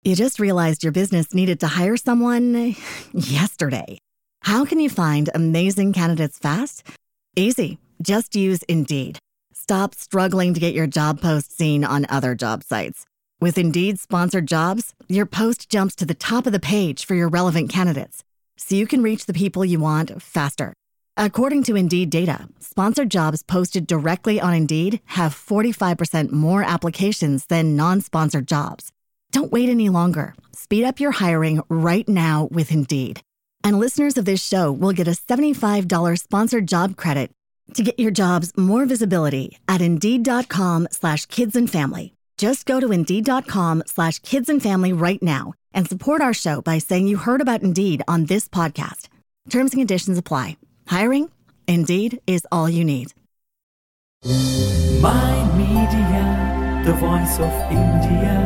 You just realized your business needed to hire someone yesterday. How can you find amazing candidates fast? Easy. Just use Indeed. Stop struggling to get your job post seen on other job sites. With Indeed sponsored jobs, your post jumps to the top of the page for your relevant candidates, so you can reach the people you want faster. According to Indeed data, sponsored jobs posted directly on Indeed have 45% more applications than non sponsored jobs. Don't wait any longer. Speed up your hiring right now with Indeed. And listeners of this show will get a $75 sponsored job credit to get your jobs more visibility at Indeed.com slash kids and family. Just go to Indeed.com slash kids and family right now and support our show by saying you heard about Indeed on this podcast. Terms and conditions apply. Hiring? Indeed is all you need. My Media, the voice of India.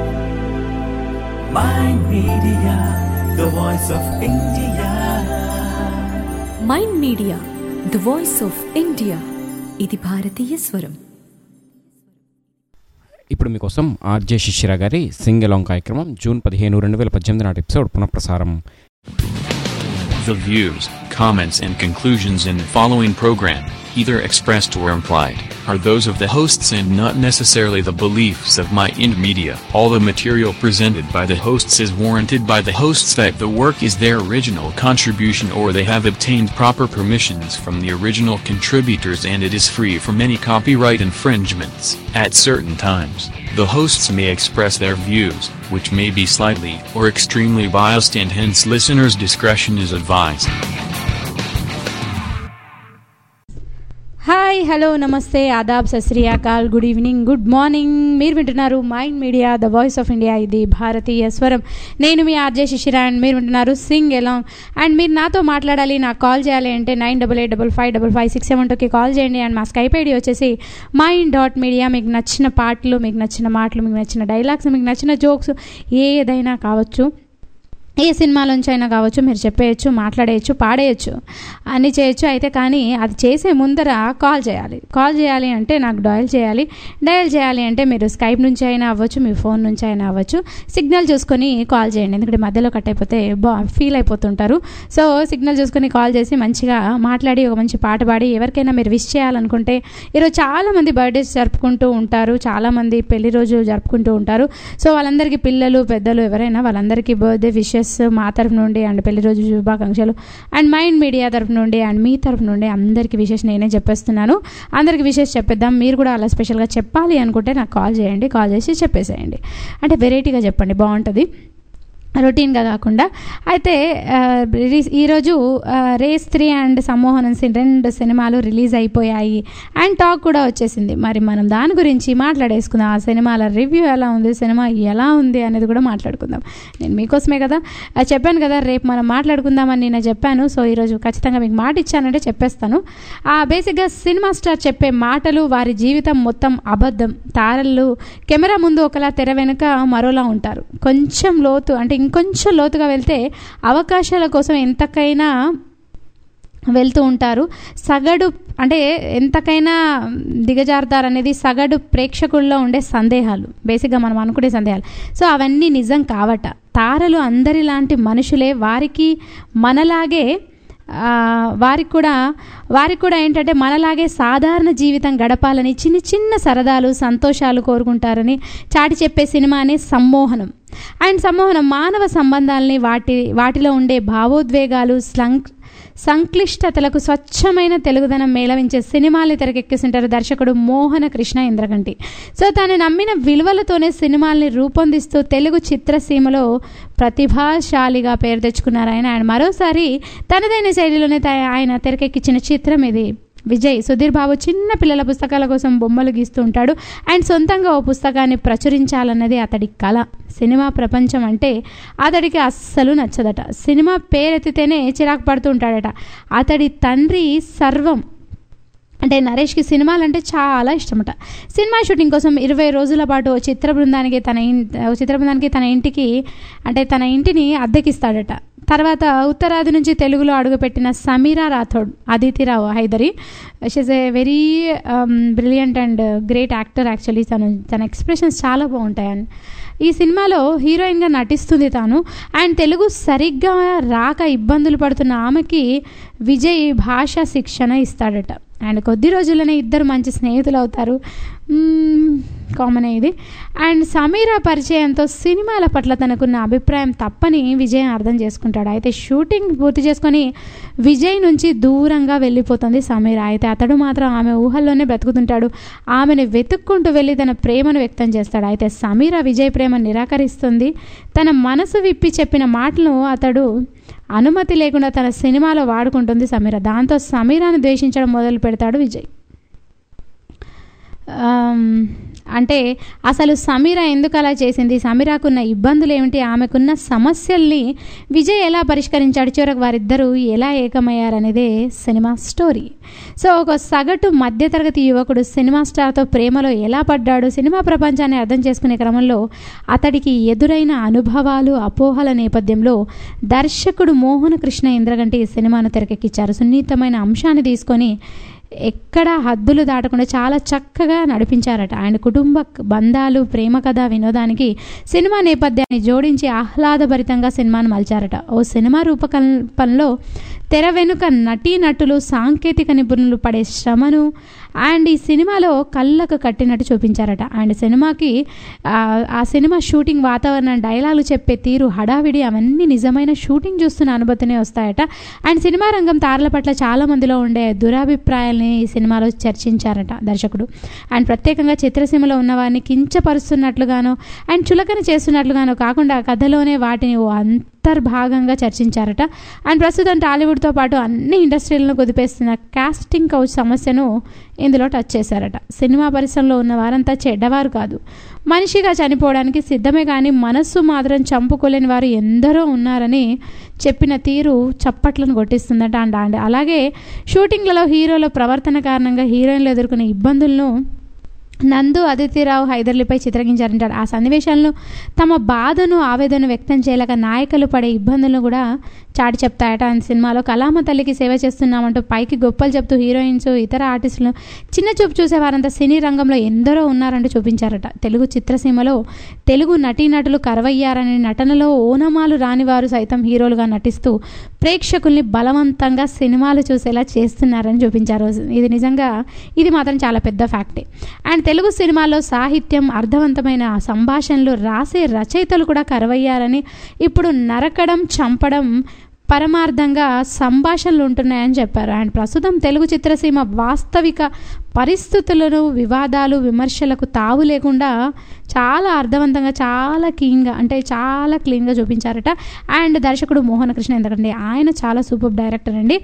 My Media, the voice of India. Mind media the voice of India ఇది భారతీయ స్వరం ఇప్పుడు మీకోసం RJ శిశిర గారి Singh along కార్యక్రమం June పదిహేను రెండు వేల పద్దెనిమిది నాటి ఎపిసోడ్ పునఃప్రసారం The views, comments, and conclusions in the following program, either expressed or implied, are those of the hosts and not necessarily the beliefs of My Ind Media. All the material presented by the hosts is warranted by the hosts that the work is their original contribution or they have obtained proper permissions from the original contributors and it is free from any copyright infringements. At certain times, the hosts may express their views, which may be slightly or extremely biased and hence listeners' discretion is advised. Hi hello namaste ఆదాబ్ సశ్రీయాకాల్ good evening good morning మీరు వింటున్నారు mind media the voice of India ఇది భారతీయ స్వరం నేను మీ RJ శిశిర and మీరు వింటున్నారు సింగ్ ఎలాంగ్ అండ్ మీరు నాతో మాట్లాడాలి నాకు కాల్ చేయాలి అంటే nine double eight double five double five six seven టూకి కాల్ చేయండి అండ్ మా స్కైప్ ఐడి వచ్చేసి మైండ్ డాట్ మీడియా మీకు నచ్చిన పాటలు మీకు నచ్చిన మాటలు మీకు నచ్చిన డైలాగ్స్ మీకు నచ్చిన జోక్స్ ఏదైనా కావచ్చు ఏ సినిమాలోంచి అయినా కావచ్చు మీరు చెప్పేయచ్చు మాట్లాడేయచ్చు పాడేయచ్చు అన్నీ చేయొచ్చు అయితే కానీ అది చేసే ముందర కాల్ చేయాలి కాల్ చేయాలి అంటే నాకు డయల్ చేయాలి డయల్ చేయాలి అంటే మీరు స్కైప్ నుంచి అయినా అవ్వచ్చు మీ ఫోన్ నుంచి అయినా అవ్వచ్చు సిగ్నల్ చూసుకొని కాల్ చేయండి ఎందుకంటే మధ్యలో కట్ అయిపోతే బా ఫీల్ అయిపోతుంటారు సో సిగ్నల్ చూసుకొని కాల్ చేసి మంచిగా మాట్లాడి ఒక మంచి పాట పాడి ఎవరికైనా మీరు విష్ చేయాలనుకుంటే ఈరోజు చాలామంది బర్త్డేస్ జరుపుకుంటూ ఉంటారు చాలామంది పెళ్లి రోజు జరుపుకుంటూ ఉంటారు సో వాళ్ళందరికీ పిల్లలు పెద్దలు ఎవరైనా వాళ్ళందరికీ బర్త్డే విషెస్ మా తరఫు నుండి అండ్ పెళ్లి రోజు శుభాకాంక్షలు అండ్ మైండ్ మీడియా తరఫు నుండి అండ్ మీ తరఫు నుండి అందరికీ విషెస్ నేనే చెప్పేస్తున్నాను అందరికీ విషెస్ చెప్పేద్దాం మీరు కూడా అలా స్పెషల్గా చెప్పాలి అనుకుంటే నాకు కాల్ చేయండి కాల్ చేసి చెప్పేసేయండి అంటే వెరైటీగా చెప్పండి బాగుంటుంది రొటీన్గా కాకుండా అయితే ఆ, రిలీజ్ ఈరోజు ఆ, రేస్ త్రీ అండ్ సమ్మోహనం సిన్ రెండు సినిమాలు రిలీజ్ అయిపోయాయి అండ్ టాక్ కూడా వచ్చేసింది మరి మనం దాని గురించి మాట్లాడేసుకుందాం ఆ సినిమాల రివ్యూ ఎలా ఉంది సినిమా ఎలా ఉంది అనేది కూడా మాట్లాడుకుందాం నేను మీకోసమే కదా ఆ, చెప్పాను కదా రేపు మనం మాట్లాడుకుందామని నేను చెప్పాను సో ఈరోజు ఖచ్చితంగా మీకు మాట ఇచ్చానంటే చెప్పేస్తాను ఆ బేసిక్గా సినిమా స్టార్ చెప్పే మాటలు వారి జీవితం మొత్తం అబద్ధం తారలు కెమెరా ముందు ఒకలా తెర వెనుక మరోలా ఉంటారు కొంచెం లోతు అంటే ఇంకొంచెం లోతుగా వెళ్తే అవకాశాల కోసం ఎంతకైనా వెళ్తూ ఉంటారు సగటు అంటే ఎంతకైనా దిగజారుతారు అనేది సగటు ప్రేక్షకుల్లో ఉండే సందేహాలు బేసిక్గా మనం అనుకునే సందేహాలు సో అవన్నీ నిజం కావట తారలు అందరిలాంటి మనుషులే వారికి మనలాగే ఆ, వారికి కూడా వారికి కూడా ఏంటంటే మనలాగే సాధారణ జీవితం గడపాలని చిన్న చిన్న సరదాలు సంతోషాలు కోరుకుంటారని చాటి చెప్పే సినిమానే సమ్మోహనం అండ్ సమ్మోహనం మానవ సంబంధాలని వాటి వాటిలో ఉండే భావోద్వేగాలు స్లంక్ సంక్లిష్టతలకు స్వచ్ఛమైన తెలుగుదనం మేళవించే సినిమాల్ని తెరకెక్కిస్తుంటారు దర్శకుడు మోహన కృష్ణ ఇంద్రగంటి సో తాను నమ్మిన విలువలతోనే సినిమాల్ని రూపొందిస్తూ తెలుగు చిత్రసీమలో ప్రతిభాశాలిగా పేరు తెచ్చుకున్నారు ఆయన ఆయన మరోసారి తనదైన శైలిలోనే త- ఆయన తెరకెక్కించిన చిత్రం ఇది విజయ్ సుధీర్ బాబు చిన్న పిల్లల పుస్తకాల కోసం బొమ్మలు గీస్తూ ఉంటాడు అండ్ సొంతంగా ఓ పుస్తకాన్ని ప్రచురించాలన్నది అతడి కళ సినిమా ప్రపంచం అంటే అతడికి అస్సలు నచ్చదట సినిమా పేరెత్తితేనే చిరాకు పడుతూ ఉంటాడట అతడి తండ్రి సర్వం అంటే నరేష్కి సినిమాలు అంటే చాలా ఇష్టమట సినిమా షూటింగ్ కోసం ఇరవై రోజుల పాటు ఓ చిత్ర బృందానికి తన ఇన్ ఓ చిత్ర బృందానికి తన ఇంటికి అంటే తన ఇంటిని అద్దెకిస్తాడట తర్వాత ఉత్తరాది నుంచి తెలుగులో అడుగుపెట్టిన Sameera Rathod Aditi Rao Hydari she's a very brilliant and great actor actually తను తన ఎక్స్ప్రెషన్స్ చాలా బాగుంటాయని ఈ సినిమాలో హీరోయిన్గా నటిస్తుంది తాను అండ్ తెలుగు సరిగ్గా రాక ఇబ్బందులు పడుతున్న ఆమెకి విజయ్ భాషా శిక్షణ ఇస్తాడట అండ్ కొద్ది రోజుల్లోనే ఇద్దరు మంచి స్నేహితులు అవుతారు కామన్ ఇది అండ్ సమీరా పరిచయంతో సినిమాల పట్ల తనకున్న అభిప్రాయం తప్పని విజయ్ అర్థం చేసుకుంటాడు అయితే షూటింగ్ పూర్తి చేసుకొని విజయ్ నుంచి దూరంగా వెళ్ళిపోతుంది సమీరా అయితే అతడు మాత్రం ఆమె ఊహల్లోనే బ్రతుకుతుంటాడు ఆమెను వెతుక్కుంటూ వెళ్ళి తన ప్రేమను వ్యక్తం చేస్తాడు అయితే సమీరా విజయ్ ప్రేమను నిరాకరిస్తుంది తన మనసు విప్పి చెప్పిన మాటలను అతడు అనుమతి లేకుండా తన సినిమాలో వాడుకుంటుంది సమీర దాంతో సమీరాను ద్వేషించడం మొదలు పెడతాడు విజయ్ ఆమ్, అంటే అసలు సమీర ఎందుకు అలా చేసింది సమీరాకున్న ఇబ్బందులు ఏమిటి ఆమెకున్న సమస్యల్ని విజయ్ ఎలా పరిష్కరించాడు చివరకు వారిద్దరూ ఎలా ఏకమయ్యారనేదే సినిమా స్టోరీ సో ఒక సగటు మధ్యతరగతి యువకుడు సినిమా స్టార్తో ప్రేమలో ఎలా పడ్డాడు సినిమా ప్రపంచాన్ని అర్థం చేసుకునే క్రమంలో అతడికి ఎదురైన అనుభవాలు అపోహల నేపథ్యంలో దర్శకుడు మోహన కృష్ణ ఇంద్రగంటి ఈ సినిమాను తెరకెక్కించారు సున్నితమైన అంశాన్ని తీసుకొని ఎక్కడ హద్దులు దాటకుండా చాలా చక్కగా నడిపించారట ఆయన కుటుంబ బంధాలు ప్రేమ కథ వినోదానికి సినిమా నేపథ్యాన్ని జోడించి ఆహ్లాదభరితంగా సినిమాను మలిచారట ఓ సినిమా రూపకల్పనలో తెర వెనుక నటీనటులు సాంకేతిక నిపుణులు పడే శ్రమను అండ్ ఈ సినిమాలో కళ్ళకు కట్టినట్టు చూపించారట అండ్ సినిమాకి ఆ, ఆ సినిమా షూటింగ్ వాతావరణం డైలాగులు చెప్పే తీరు హడావిడి అవన్నీ నిజమైన షూటింగ్ చూస్తున్న అనుభూతినే వస్తాయట అండ్ సినిమా రంగం తారల పట్ల చాలా మందిలో ఉండే దురాభిప్రాయాల్ని ఈ సినిమాలో చర్చించారట దర్శకుడు అండ్ ప్రత్యేకంగా చిత్రసీమలో ఉన్న వారిని కించపరుస్తున్నట్లుగానో అండ్ చులకన చేస్తున్నట్లుగానో కాకుండా కథలోనే వాటిని ఓ అంతర్భాగంగా చర్చించారట అండ్ ప్రస్తుతం టాలీవుడ్తో పాటు అన్ని ఇండస్ట్రీలను కుదిపేస్తున్న కాస్టింగ్ కౌచ్ సమస్యను ఇందులో టచ్ చేశారట సినిమా పరిశ్రమలో ఉన్న వారంతా చెడ్డవారు కాదు మనిషిగా చనిపోవడానికి సిద్ధమే కానీ మనస్సు మాత్రం చంపుకోలేని వారు ఎందరో ఉన్నారని చెప్పిన తీరు చప్పట్లను కొట్టిస్తుందట అండ్ అండ్ అలాగే షూటింగ్లలో హీరోల ప్రవర్తన కారణంగా హీరోయిన్లు ఎదుర్కొనే ఇబ్బందులను నందు అదితిరావు హైదర్లీపై చిత్రగించారంటారు ఆ సన్నివేశాలను తమ బాధను ఆవేదన వ్యక్తం చేయలేక నాయకులు పడే ఇబ్బందులను కూడా చాటి చెప్తాయట ఆ సినిమాలో కళామ తల్లికి సేవ చేస్తున్నామంటూ పైకి గొప్పలు చెప్తూ హీరోయిన్స్ ఇతర ఆర్టిస్టులు చిన్న చూపు చూసేవారంతా సినీ రంగంలో ఎందరో ఉన్నారంటూ చూపించారట తెలుగు చిత్రసీమలో తెలుగు నటీనటులు కరవయ్యారని నటనలో ఓనమాలు రానివారు సైతం హీరోలుగా నటిస్తూ ప్రేక్షకుల్ని బలవంతంగా సినిమాలు చూసేలా చేస్తున్నారని చూపించారు ఇది నిజంగా ఇది మాత్రం చాలా పెద్ద ఫ్యాక్టే అండ్ తెలుగు సినిమాలో సాహిత్యం అర్థవంతమైన సంభాషణలు రాసే రచయితలు కూడా కరువయ్యారని ఇప్పుడు నరకడం చంపడం పరమార్థంగా సంభాషణలు ఉంటున్నాయని చెప్పారు అండ్ ప్రస్తుతం తెలుగు చిత్రసీమ వాస్తవిక పరిస్థితులను వివాదాలు విమర్శలకు తావు లేకుండా చాలా అర్థవంతంగా చాలా క్లీన్గా అంటే చాలా క్లీన్గా చూపించారట అండ్ దర్శకుడు మోహన కృష్ణ ఎందుకంటే ఆయన చాలా సూపర్ డైరెక్టర్ అండి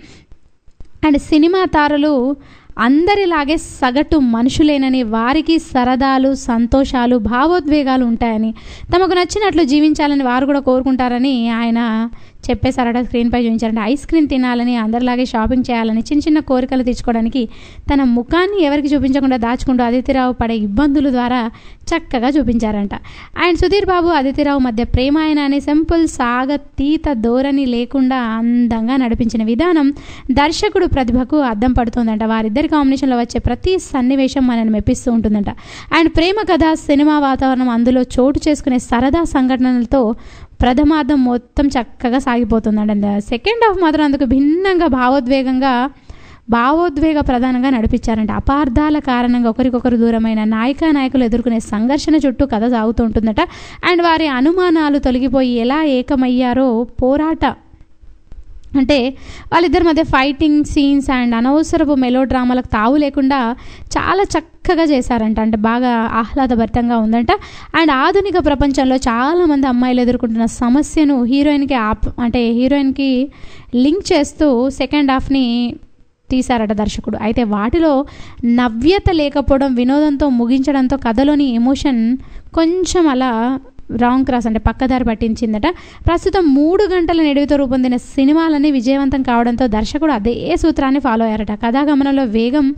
అండ్ సినిమా తారలు అందరిలాగే సగటు మనుషులేనని వారికి సరదాలు సంతోషాలు భావోద్వేగాలు ఉంటాయని తమకు నచ్చినట్లు జీవించాలని వారు కూడా కోరుకుంటారని ఆయన చెప్పేశారట స్క్రీన్పై చూపించారంటే ఐస్ క్రీమ్ తినాలని అందరిలాగే షాపింగ్ చేయాలని చిన్న చిన్న కోరికలు తెచ్చుకోవడానికి తన ముఖాన్ని ఎవరికి చూపించకుండా దాచుకుంటూ అదితిరావు పడే ఇబ్బందుల ద్వారా చక్కగా చూపించారంట అండ్ సుధీర్ బాబు అదితిరావు మధ్య ప్రేమ ఆయన అనే సింపుల్ సాగతీత ధోరణి లేకుండా అందంగా నడిపించిన విధానం దర్శకుడు ప్రతిభకు అద్దం పడుతుందంట వారిద్దరి కాంబినేషన్లో వచ్చే ప్రతి సన్నివేశం మనల్ని మెప్పిస్తూ ఉంటుందంట అండ్ ప్రేమ కథ సినిమా వాతావరణం అందులో చోటు చేసుకునే సరదా సంఘటనలతో ప్రథమార్థం మొత్తం చక్కగా సాగిపోతుందండి సెకండ్ హాఫ్ మాత్రం అందుకు భిన్నంగా భావోద్వేగంగా భావోద్వేగ ప్రధానంగా నడిపించారంట అపార్థాల కారణంగా ఒకరికొకరు దూరమైన నాయక నాయకులు ఎదుర్కొనే సంఘర్షణ చుట్టూ కథ సాగుతూ ఉంటుందట అండ్ వారి అనుమానాలు తొలగిపోయి ఎలా ఏకమయ్యారో పోరాట అంటే వాళ్ళిద్దరి మధ్య ఫైటింగ్ సీన్స్ అండ్ అనవసరపు మెలో డ్రామాలకు తావు లేకుండా చాలా చక్కగా చేశారంట అంటే బాగా ఆహ్లాదభరితంగా ఉందంట అండ్ ఆధునిక ప్రపంచంలో చాలామంది అమ్మాయిలు ఎదుర్కొంటున్న సమస్యను హీరోయిన్కి ఆప్ అంటే హీరోయిన్కి లింక్ చేస్తూ సెకండ్ హాఫ్ని తీశారట దర్శకుడు అయితే వాటిలో నవ్యత లేకపోవడం వినోదంతో ముగించడంతో కథలోని ఎమోషన్ కొంచెం అలా రాంగ్ క్రాస్ అంటే పక్కదారి పట్టించిందట ప్రస్తుతం మూడు గంటల నిడివితో రూపొందిన సినిమాలన్నీ విజయవంతం కావడంతో దర్శకుడు అదే సూత్రాన్ని ఫాలో అయ్యారట కథాగమనంలో వేగం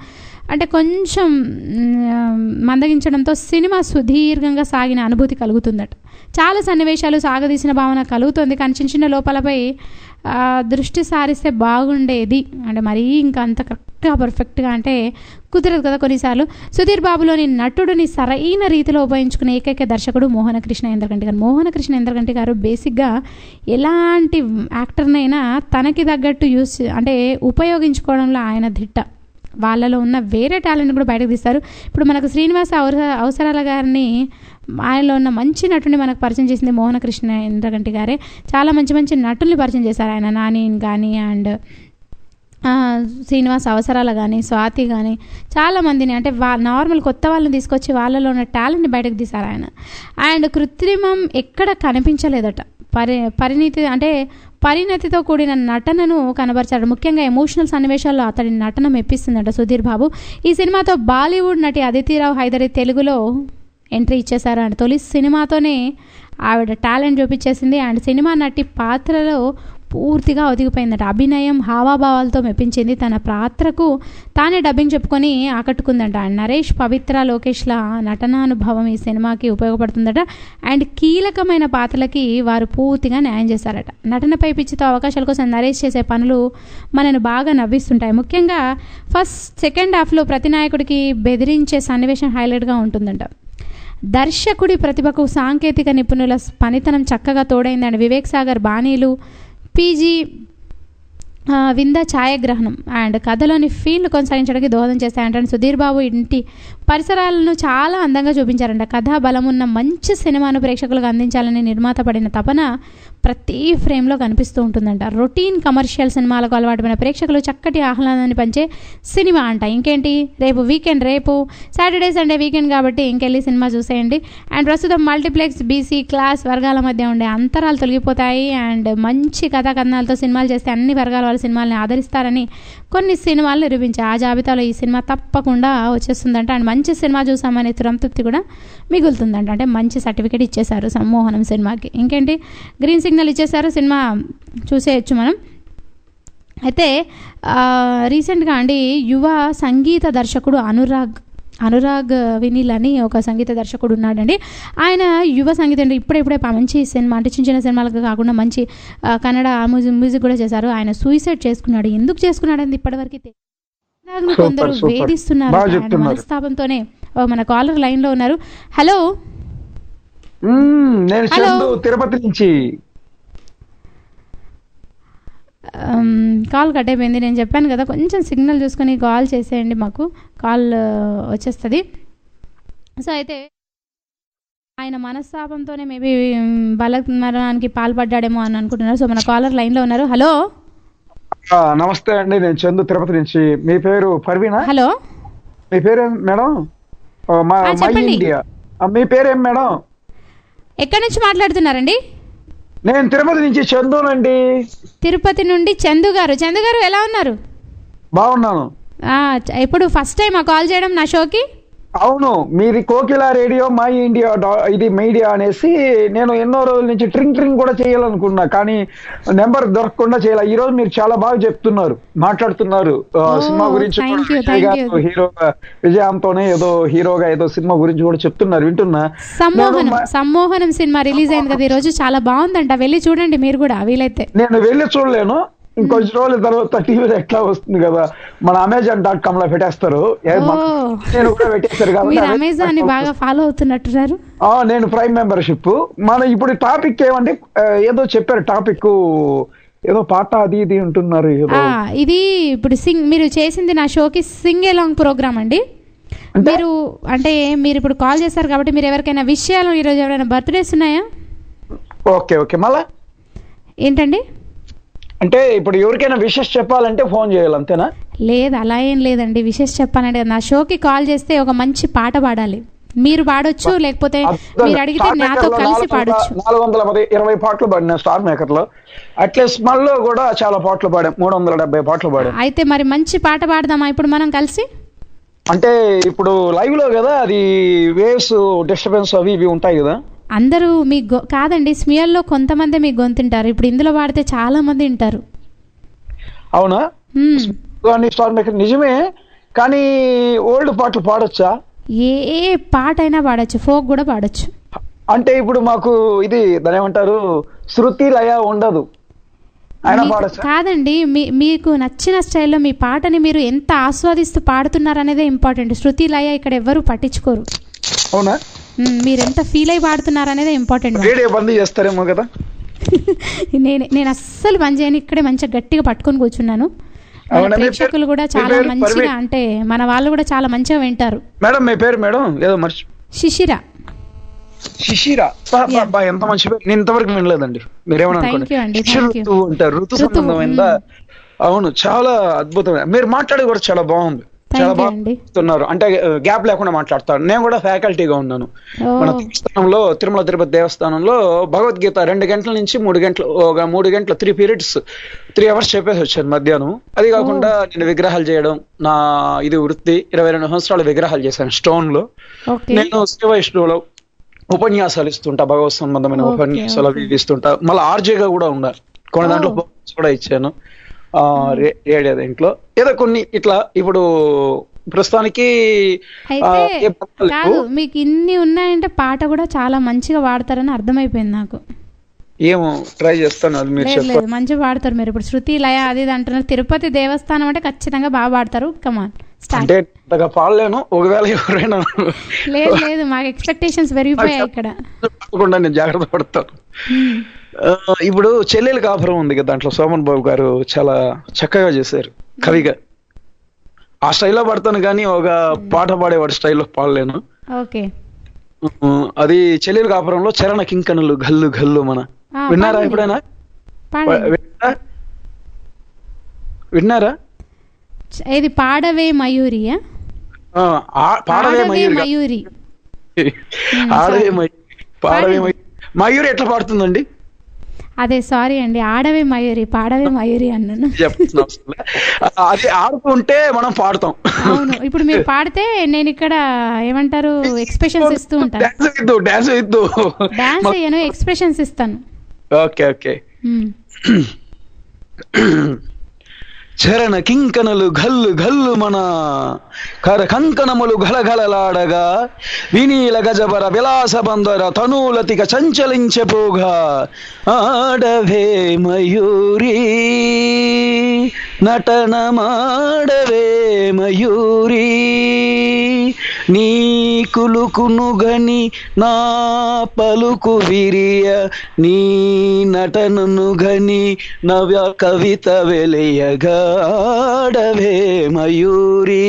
అంటే కొంచెం మ్, మందగించడంతో సినిమా సుదీర్ఘంగా సాగిన అనుభూతి కలుగుతుందట చాలా సన్నివేశాలు సాగదీసిన భావన కలుగుతుంది కానీ చిన్న చిన్న లోపాలపై ఆ, దృష్టి సారిస్తే బాగుండేది అంటే మరీ ఇంకా అంత కరెక్ట్గా పర్ఫెక్ట్గా అంటే కుదరదు కదా కొన్నిసార్లు సుధీర్ బాబులోని నటుడిని సరైన రీతిలో ఉపయోగించుకునే ఏకైక దర్శకుడు మోహన కృష్ణ ఇంద్రగంటి గారు మోహన కృష్ణ ఇంద్రగంటి గారు బేసిక్గా ఎలాంటి యాక్టర్నైనా తనకి తగ్గట్టు యూస్ అంటే ఉపయోగించుకోవడంలో ఆయన దిట్ట వాళ్ళలో ఉన్న వేరే టాలెంట్ కూడా బయటకు తీస్తారు ఇప్పుడు మనకు శ్రీనివాస అవస అవసరాల గారిని ఆయనలో ఉన్న మంచి నటుని మనకు పరిచయం చేసింది మోహన కృష్ణ ఇంద్రగంటి గారే చాలా మంచి మంచి నటుల్ని పరిచయం చేశారు ఆయన నాని కానీ అండ్ ఆ, శ్రీనివాస్ అవసరాల కానీ స్వాతి కానీ చాలామందిని అంటే వా నార్మల్ కొత్త వాళ్ళని తీసుకొచ్చి వాళ్ళలో ఉన్న టాలెంట్ని బయటకు తీశారు ఆయన అండ్ కృత్రిమం ఎక్కడ కనిపించలేదట పరి పరిణితి అంటే పరిణతితో కూడిన నటనను కనబరిచాడు ముఖ్యంగా ఎమోషనల్ సన్నివేశాల్లో అతడి నటన మెప్పిస్తుందట సుధీర్ బాబు ఈ సినిమాతో బాలీవుడ్ నటి అదితిరావు హైదరి తెలుగులో ఎంట్రీ ఇచ్చేశారు అండ్ తొలి సినిమాతోనే ఆవిడ టాలెంట్ చూపించేసింది అండ్ సినిమా నటి పాత్రలో పూర్తిగా ఒదిగిపోయిందట అభినయం హావాభావాలతో మెప్పించింది తన పాత్రకు తానే డబ్బింగ్ చెప్పుకొని ఆకట్టుకుందంట అండ్ నరేష్ పవిత్ర లోకేష్ల నటనానుభవం ఈ సినిమాకి ఉపయోగపడుతుందట అండ్ కీలకమైన పాత్రలకి వారు పూర్తిగా న్యాయం చేశారట నటనపై పిచ్చితో అవకాశాల కోసం నరేష్ చేసే పనులు మనను బాగా నవ్విస్తుంటాయి ముఖ్యంగా ఫస్ట్ సెకండ్ హాఫ్లో ప్రతి నాయకుడికి బెదిరించే సన్నివేశం హైలైట్గా ఉంటుందంట దర్శకుడి ప్రతిభకు సాంకేతిక నిపుణుల పనితనం చక్కగా తోడైందండి వివేక్ సాగర్ బాణీలు పీజీ ఆ, వింద ఛాయాగ్రహణం అండ్ కథలోని ఫీల్డ్ కొనసాగించడానికి దోహదం చేస్తాయంటే సుధీర్ బాబు ఇంటి పరిసరాలను చాలా అందంగా చూపించారంట కథా బలమున్న మంచి సినిమాను ప్రేక్షకులకు అందించాలని నిర్మాత పడిన తపన ప్రతి ఫ్రేమ్లో కనిపిస్తూ ఉంటుందంట రొటీన్ కమర్షియల్ సినిమాలకు అలవాటుపడిన ప్రేక్షకులు చక్కటి ఆహ్లాదాన్ని పంచే సినిమా అంట ఇంకేంటి రేపు వీకెండ్ రేపు సాటర్డే సండే వీకెండ్ కాబట్టి ఇంకెళ్ళి సినిమా చూసేయండి అండ్ ప్రస్తుతం మల్టీప్లెక్స్ బీసీ క్లాస్ వర్గాల మధ్య ఉండే అంతరాలు తొలగిపోతాయి అండ్ మంచి కథా కథనాలతో సినిమాలు చేస్తే అన్ని వర్గాల వాళ్ళ సినిమాల్ని ఆదరిస్తారని కొన్ని సినిమాలు నిరూపించాయి ఆ జాబితాలో ఈ సినిమా తప్పకుండా వచ్చేస్తుందంట అండ్ మంచి సినిమా చూసామనే సంతృప్తి కూడా మిగులుతుందంట అంటే మంచి సర్టిఫికేట్ ఇచ్చేశారు సమ్మోహనం సినిమాకి ఇంకేంటి గ్రీన్ సిగ్నల్ ఇచ్చేశారు సినిమా చూసేయచ్చు మనం అయితే ఆ, రీసెంట్గా అండి యువ సంగీత దర్శకుడు అనురాగ్ అనురాగ్ వినిల్ అని ఒక సంగీత దర్శకుడు ఉన్నాడండి ఆయన యువ సంగీతం అంటే ఇప్పుడే ప- మంచి సినిమా అంటే చిన్న చిన్న సినిమాలకు కాకుండా మంచి ఆ, కన్నడ మ్యూజిక్ మ్యూజిక్ కూడా చేశారు ఆయన సూసైడ్ చేసుకున్నాడు ఎందుకు చేసుకున్నాడు అని ఇప్పటివరకు తె- అనురాగ్ను సూపర్, కొందరు సూపర్. వేధిస్తున్నారు బాగా ఆయన చెప్తున్నారు. మనస్తాపంతోనే ఓ, మన కాలర్ లైన్లో ఉన్నారు హలో మ్మ్, నేను హలో. చందు తిరుపతి నుంచి ఆమ్, కాల్ కట్ అయిపోయింది నేను చెప్పాను కదా కొంచెం సిగ్నల్ చూసుకొని కాల్ చేసేయండి మాకు కాల్ ఆ, వచ్చేస్తుంది సో అయితే ఆయన మనస్తాపంతోనే మేబీ బలమరణానికి పాల్పడ్డాడేమో అని అనుకుంటున్నారు సో మన కాలర్ లైన్లో ఉన్నారు హలో ఆ, నమస్తే అండి నేను చందు తిరుపతి నుంచి మీ పేరు పర్వీనా హలో మీ పేరేం మేడం ఓ, మా ఆ, మై చెప్పండి. ఇండియా ఆ, మీ పేరేం మేడం ఎక్కడి నుంచి మాట్లాడుతున్నారండి నేను తిరుపతి నుంచి చందునండి తిరుపతి నుండి చందు గారు చందు గారు ఎలా ఉన్నారు బాగున్నాను ఆ, చ- ఇప్పుడు ఫస్ట్ టైం ఆ కాల్ చేయడం నా షోకి అవును మీది కోకిల రేడియో మై ఇండియా డా- ఇది మీడియా అనేసి నేను ఎన్నో రోజుల నుంచి ట్రింగ్ ట్రింగ్ కూడా చేయాలనుకున్నా కానీ నెంబర్ దొరకకుండా చేయాలి ఈ రోజు మీరు చాలా బాగా చెప్తున్నారు మాట్లాడుతున్నారు ఆ, ఓ, సినిమా గురించి thank కూడా you, విజయ్ thank గారు you. హీరోగా విజయాంతోనే ఏదో హీరోగా ఏదో సినిమా గురించి కూడా చెప్తున్నారు వింటున్నా సమ్మోహనం నేను మ- సమ్మోహనం సినిమా రిలీజ్ అయింది కదా ఈ రోజు చాలా బాగుందంట వెళ్ళి చూడండి మీరు కూడా వీలైతే నేను వెళ్ళి చూడలేను ఇంకొంచెం రోజుల తర్వాత టీవీలో ఎట్లా వస్తుంది కదా మన అమెజాన్ డాట్ కామ్ లో పెట్టేస్తారు ఏ మన- ఓ. నేను కూడా పెట్టేస్తారు కాబట్టి మీరు అదే- అమెజాన్ ని బాగా ఫాలో అవుతున్నట్టున్నారు ఆ, నేను ప్రైమ్ మెంబర్షిప్ మన ఇప్పుడు టాపిక్ ఏమంటే ఆ, ఏదో చెప్పారు టాపిక్ ఏదో పాట అది ఇది ఉంటున్నారు ఏదో ఆ, ఇది ఇప్పుడు సింగ్ మీరు చేసింది నా షోకి సింగ్ ఎలాంగ్ ప్రోగ్రామ్ అండి అంటే? మీరు అంటే మీరు ఇప్పుడు కాల్ చేస్తారు కాబట్టి మీరు ఎవరికైనా విషయాలు ఈరోజు ఎవరైనా బర్త్డేస్ ఉన్నాయా ఓకే ఓకే మళ్ళా ఏంటండి అంటే ఇప్పుడు ఎవరికైనా విషెస్ చెప్పాలంటే ఫోన్ చేయాలి అంతేనా లేదు అలా ఏం లేదండి విశేష చెప్పానండి నా షోకి కాల్ చేస్తే ఒక మంచి పాట పాడాలి మీరు పాడొచ్చు లేకపోతే అద్భుతంగా. మీరు అడిగితే స్టార్ నాతో మేకర్లో కలిసి నాలుగు వందల- పాడొచ్చు నాలుగు వందల పది ఇరవై పాటలు పాడినా స్టార్ మేకర్ లో అట్లే స్మల్ లో కూడా చాలా పాటలు పాడాం మూడు వందల డెబ్బై పాటలు పాడాం అయితే మరి మంచి పాట పాడదామా ఇప్పుడు మనం కలిసి అంటే ఇప్పుడు లైవ్ లో కదా అది వేవ్స్ డిస్టర్బెన్స్ అవి ఇవి ఉంటాయి కదా అందరూ మీ గొ కాదండి స్మియల్లో కొంతమంది మీ గొంతుంటారు ఇప్పుడు ఇందులో పాడితే చాలా మంది వింటారు అవునా మ్మ్. కానీ స్టార్ మేకర్ నిజమే కానీ ఓల్డ్ పాటలు పాడొచ్చా ఏ ఏ పాట అయినా పాడొచ్చు ఫోక్ కూడా పాడొచ్చు అంటే ఇప్పుడు మాకు ఇది దాని ఏమంటారు శృతి లయ ఉండదు ఆయన మీకు- పాడొచ్చా కాదండి మీ మీకు నచ్చిన స్టైల్లో మీ పాటని మీరు ఎంత ఆస్వాదిస్తూ పాడుతున్నారు అనేదే ఇంపార్టెంట్ శృతి లయ ఇక్కడ ఎవ్వరూ పట్టించుకోరు అవునా మ్, మీరు ఎంత ఫీల్ అయి పాడుతున్నారు అనేదే ఇంపార్టెంట్ రేడియో బంద్ చేస్తారేమో కదా నేను నేను అస్సలు పని చేయను ఇక్కడే మంచిగా గట్టిగా పట్టుకొని కూర్చున్నాను మన అవునా? మీ పేరు- ప్రేక్షకులు కూడా మీ చాలా పేరు మంచిగా పర్వీన్? అంటే మన వాళ్ళు కూడా చాలా మంచిగా వింటారు మేడం మీ పేరు మేడం ఏదో మర్చి శిశిర శిశిర బా, బా, Yeah. బా, ఎంత మంచి పేరు నేను ఇంతవరకు వినలేదండి మీరేమని Thank అనుకోండి you అండి, శిశు thank you. ఋతువు అంటారు ఋతు ఋతువు, సంబంధమైందా అవును చాలా అద్భుతమైన మీరు మాట్లాడేది కూడా చాలా బాగుంది Thank చాలా you బాగా అండి. చెప్తున్నారు అంటే గ్యాప్ లేకుండా మాట్లాడతారు నేను కూడా ఫ్యాకల్టీగా ఉన్నాను ఓ. మన దేవస్థానంలో తిరుమల తిరుపతి దేవస్థానంలో భగవద్గీత రెండు గంటల నుంచి మూడు గంటలు ఒక మూడు గంటలు త్రీ పీరియడ్స్ త్రీ అవర్స్ చెప్పేసి వచ్చాను మధ్యాహ్నం అది కాకుండా నేను విగ్రహాలు చేయడం నా ఇది వృత్తి ఇరవై రెండు సంవత్సరాలు విగ్రహాలు చేశాను స్టోన్ లో ఓకే నేను శ్రీ వైష్ణవులో ఉపన్యాసాలు ఇస్తుంటా భగవత్ సంబంధమైన Okay, ఉపన్యాసాలు అవి ఇవి ఇస్తుంటా మళ్ళీ ఆర్జేగా కూడా ఉన్నా కొన్ని దాంట్లో Oh. books కూడా ఇచ్చాను ఆ, రే- రేడియో దీంట్లో ఏదో కొన్ని ఇట్లా ఇప్పుడు ప్రస్తుతానికి ఆ, అయితే ఏ పనులు లేవు. కాదు మీకు ఇన్ని ఉన్నాయంటే పాట కూడా చాలా మంచిగా వాడతారని అర్థమైపోయింది నాకు ఏమో ట్రై చేస్తాను అది మీరు లేదు చెప్పండి లేదు మంచిగా పాడతారు మీరు ఇప్పుడు శృతి లయ అది ఇది అంటున్నారు తిరుపతి దేవస్థానం అంటే ఖచ్చితంగా బాగా పాడతారు కమాన్ స్టార్ట్ అంటే అంతగా పాడలేను ఒకవేళ ఎవరైనా లేదు లేదు మాకు ఎక్స్పెక్టేషన్స్ పెరిగిపోయాయి ఇక్కడ తప్పకుండా నేను జాగ్రత్త పడతాను ఆ, ఇప్పుడు చెల్లెలు కాపురం ఉంది కదా దాంట్లో సోమన్ బాబు గారు చాలా చక్కగా చేశారు కవిగా ఆ స్టైల్లో పడతాను కానీ ఒక పాట పాడేవాడి స్టైల్లో పాడలేను ఓకే ఆ, అది చెల్లెలు కాపురంలో చరణ కింకణులు గల్లు గల్లు మన ఆ, విన్నారా పాడండి. ఎప్పుడైనా పాడండి విన్నారా విన్నారా ఇది పాడవే మయూరియా ఆ, ఆ- పాడవే పాడవే మయూరి కాదు. మయూరి ఆడవే sorry. మయూరి పాడవే పాడండి. మయూరి మయూరి ఎట్లా పాడుతుందండి అదే సారీ అండి ఆడవే మయూరి పాడవే మయూరి అన్నాను చెప్తున్నా అసలు. అది ఆడుతుంటే మనం పాడతాం అవును ఇప్పుడు మీరు పాడితే నేను ఇక్కడ ఏమంటారు ఎక్స్ప్రెషన్స్ ఇస్తూ ఉంటాను డాన్స్ ఇద్దు డాన్స్ ఇద్దు డాన్స్ అయ్యాను ఎక్స్ప్రెషన్స్ ఇస్తాను ఓకే ఓకే మ్మ్. చరణ కింకణలు గల్లు గల్లు మన కర కంకణములు గలగలలాడగా వినీల గజబర విలాస బందర తనూలతిక చంచలించపోగా ఆడవే మయూరి నటన మాడవే మయూరి నీ కులుకును గని నా పలుకు విరియ నీ నటనను గని నవ్య కవిత వెలయగాడవే మయూరి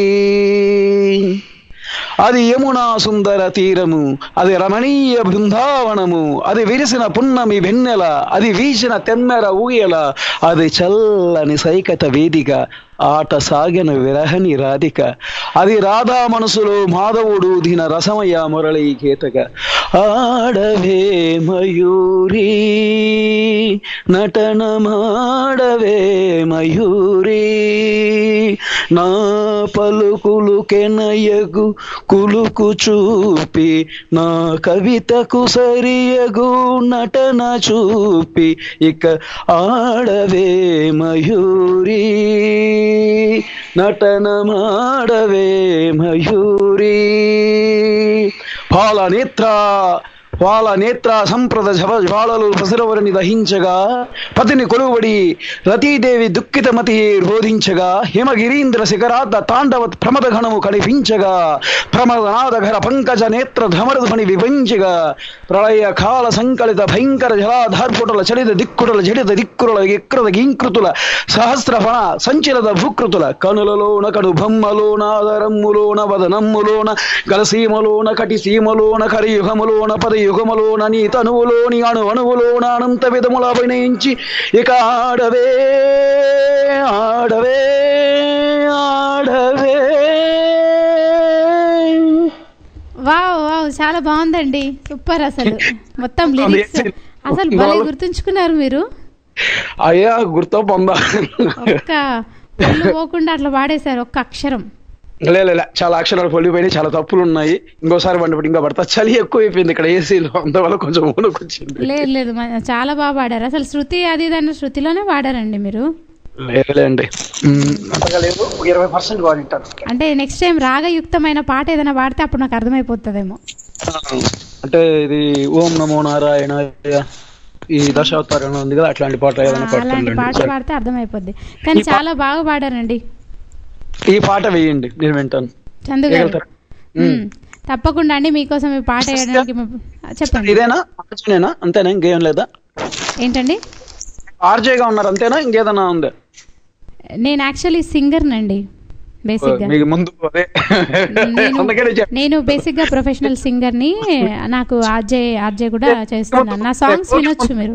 అది యమునా సుందర తీరము అది రమణీయ బృందావనము అది విరిసిన పున్నమి వెన్నెల అది వీసిన తెమ్మెర ఊయల అది చల్లని సైకత వేదిక ఆట సాగిన విరహని రాధిక అది రాధా మనసులో మాధవుడు దిన రసమయ మురళీ కేతక ఆడవే మయూరి నటన మాడవే మయూరి నా పలుకులు కెనయగు కులుకు చూపి నా కవితకు సరియగు నటన చూపి ఇక ఆడవే మయూరి నటన మాడవే మయూరి పాల నేత్ర వాళ్ళ నేత్ర సంప్రద జవ జ్వాలలు పసిరవరిని దహించగా పతిని కొలువడి రతీదేవి దుఃఖితమతి రోధించగా హిమగిరీంద్ర శిఖరాత తాండవ ప్రమద గణము కడిపించగా ప్రమదనాదఘర పంకజ నేత్ర ధమరధ్వని విభంచగా ప్రళయ కాల సంకలిత భయంకర జలాధార్పుటల చలిత దిక్కుటల జడిత దిక్కుల ఎక్రత గింకృతుల సహస్రఫణ సంచలత భూకృతుల కనులలోన కడు బొమ్మలోన ఆదరమ్ములోన వదనమ్ములోన గలసీమలోన కటిసీమలోన కరియుగములోన పదయుగములోన నీ తనువులోని అణు అణువులోన అనంత విధముల అభినయించి ఇక ఆడవే ఆడవే ఆడవే వావ్ వావ్ చాలా బాగుందండి సూపర్ అసలు మొత్తం లిరిక్స్ అసలు భలే గుర్తుంచుకున్నారు మీరు అయ్యా గుర్తో పొందా ఒక్క పళ్ళు పోకుండా అట్లా వాడేశారు ఒక్క అక్షరం లే లే, లే, చాలా అక్షరాలు పొలిపోయినాయి చాలా తప్పులు ఉన్నాయి ఇంకోసారి వంటప్పుడు ఇంకా పడతా చలి ఎక్కువ అయిపోయింది ఇక్కడ ఏసీలో అందువల్ల కొంచెం ఊనకొచ్చింది లేదు లేదు మ- చాలా బాగా పాడారు అసలు శృతి అది ఇది అన్న శృతిలోనే పాడారండి మీరు లేదులేండి మ్మ్, అంతగా లేదు ఒక ఇరవై పర్సెంట్ వాడింటాను అంటే నెక్స్ట్ టైం రాగయుక్తమైన పాట ఏదైనా పాడితే అప్పుడు నాకు అర్థమైపోతుందేమో అంటే ఇది ఓం నమో నారాయణ ఈ దశావతారం ఉంది కదా అట్లాంటి పాట ఏదైనా అలాంటి పాట పాడతాను పాడితే అర్థమైపోద్ది కానీ ఈ పా- చాలా బాగా పాడారండి ఈ పాట వేయండి నేను వింటాను చందు గారు వేయగలుగుతారా? మ్మ్. తప్పకుండా అండి మీకోసం ఈ పాట వేయడానికి మేము- చెప్పండి ఇదేనా ఆర్జేనేనా అంతేనా ఇంకేం లేదా ఏంటండి ఆర్జేగా ఉన్నారు అంతేనా ఇంకేదైనా ఉందా నేను యాక్చువల్లీ సింగర్నండి బేసిక్గా మీకు ముందు అదే నేను అందుకనే చెప్ప- నేను బేసిక్ గా ప్రొఫెషనల్ సింగర్ ని నాకు ఆర్జే ఆర్జే కూడా చేస్తున్నాను నా సాంగ్స్ వినొచ్చు మీరు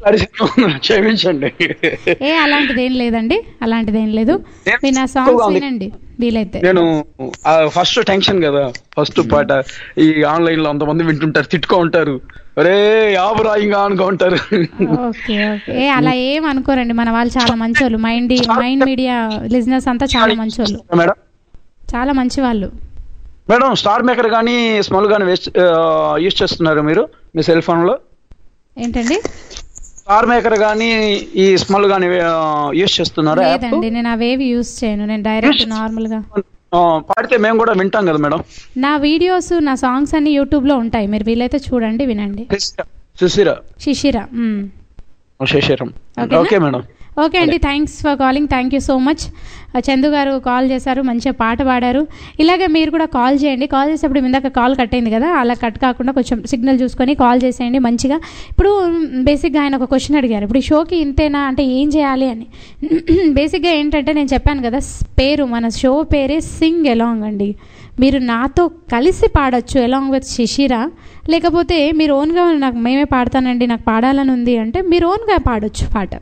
క్షమించండి ఏ అలాంటిది ఏం లేదండి అలాంటిది ఏం లేదు మీరు నా సాంగ్స్ వినండి వీలైతే నేను ఫస్ట్ టెన్షన్ కదా ఫస్ట్ పాట ఈ ఆన్లైన్ లో అంతమంది వింటుంటారు తిట్టుకో ఉంటారు అరే యాబరా ఇంకా అనుకో ఉంటారు ఓకే ఓకే ఏ అలా ఏం అనుకోరండి మన వాళ్ళు చాలా మంచోళ్ళు మైండ్ మైండ్ మీడియా లిజినెస్ అంతా చాలా మంచోళ్ళు మేడం చాలా మంచి వాళ్ళు మేడం స్టార్ మేకర్ కానీ స్మాల్ కానీ వేస్ట్ యూజ్ చేస్తున్నారు మీరు మీ సెల్ ఫోన్ లో ఏంటండి స్టార్ మేకర్ కానీ ఈ స్మాల్ కానీ యూజ్ చేస్తున్నారా యాప్ లేదండి నేను అవేవి యూస్ చేయను నేను డైరెక్ట్ నార్మల్ గా పాడితే మేము కూడా వింటాం కదా మేడం నా వీడియోస్ నా సాంగ్స్ అన్ని యూట్యూబ్ లో ఉంటాయి మీరు వీలైతే చూడండి వినండి సుశీర శిశిర మ్మ్. శేషరం ఓకేనా? ఓకే మేడం ఓకే అండి thanks for calling thank you so much Chandu గారు కాల్ చేశారు మంచిగా పాట పాడారు ఇలాగే మీరు కూడా కాల్ చేయండి కాల్ చేసేప్పుడు ఇందాక కాల్ కట్ అయింది కదా అలా కట్ కాకుండా కొంచెం సిగ్నల్ చూసుకొని కాల్ చేసేయండి మంచిగా ఇప్పుడు బేసిక్గా ఆయన ఒక క్వశ్చన్ అడిగారు ఇప్పుడు ఈ షోకి ఇంతేనా అంటే ఏం చేయాలి అని బేసిక్గా ఏంటంటే నేను చెప్పాను కదా స్- పేరు మన షో పేరే సింగ్ ఎలాంగ్ అండి మీరు నాతో కలిసి పాడొచ్చు ఎలాంగ్ విత్ శిశిర లేకపోతే మీరు ఓన్గా నాకు మేమే పాడతానండి నాకు పాడాలని ఉంది అంటే మీరు ఓన్గా పాడొచ్చు పాట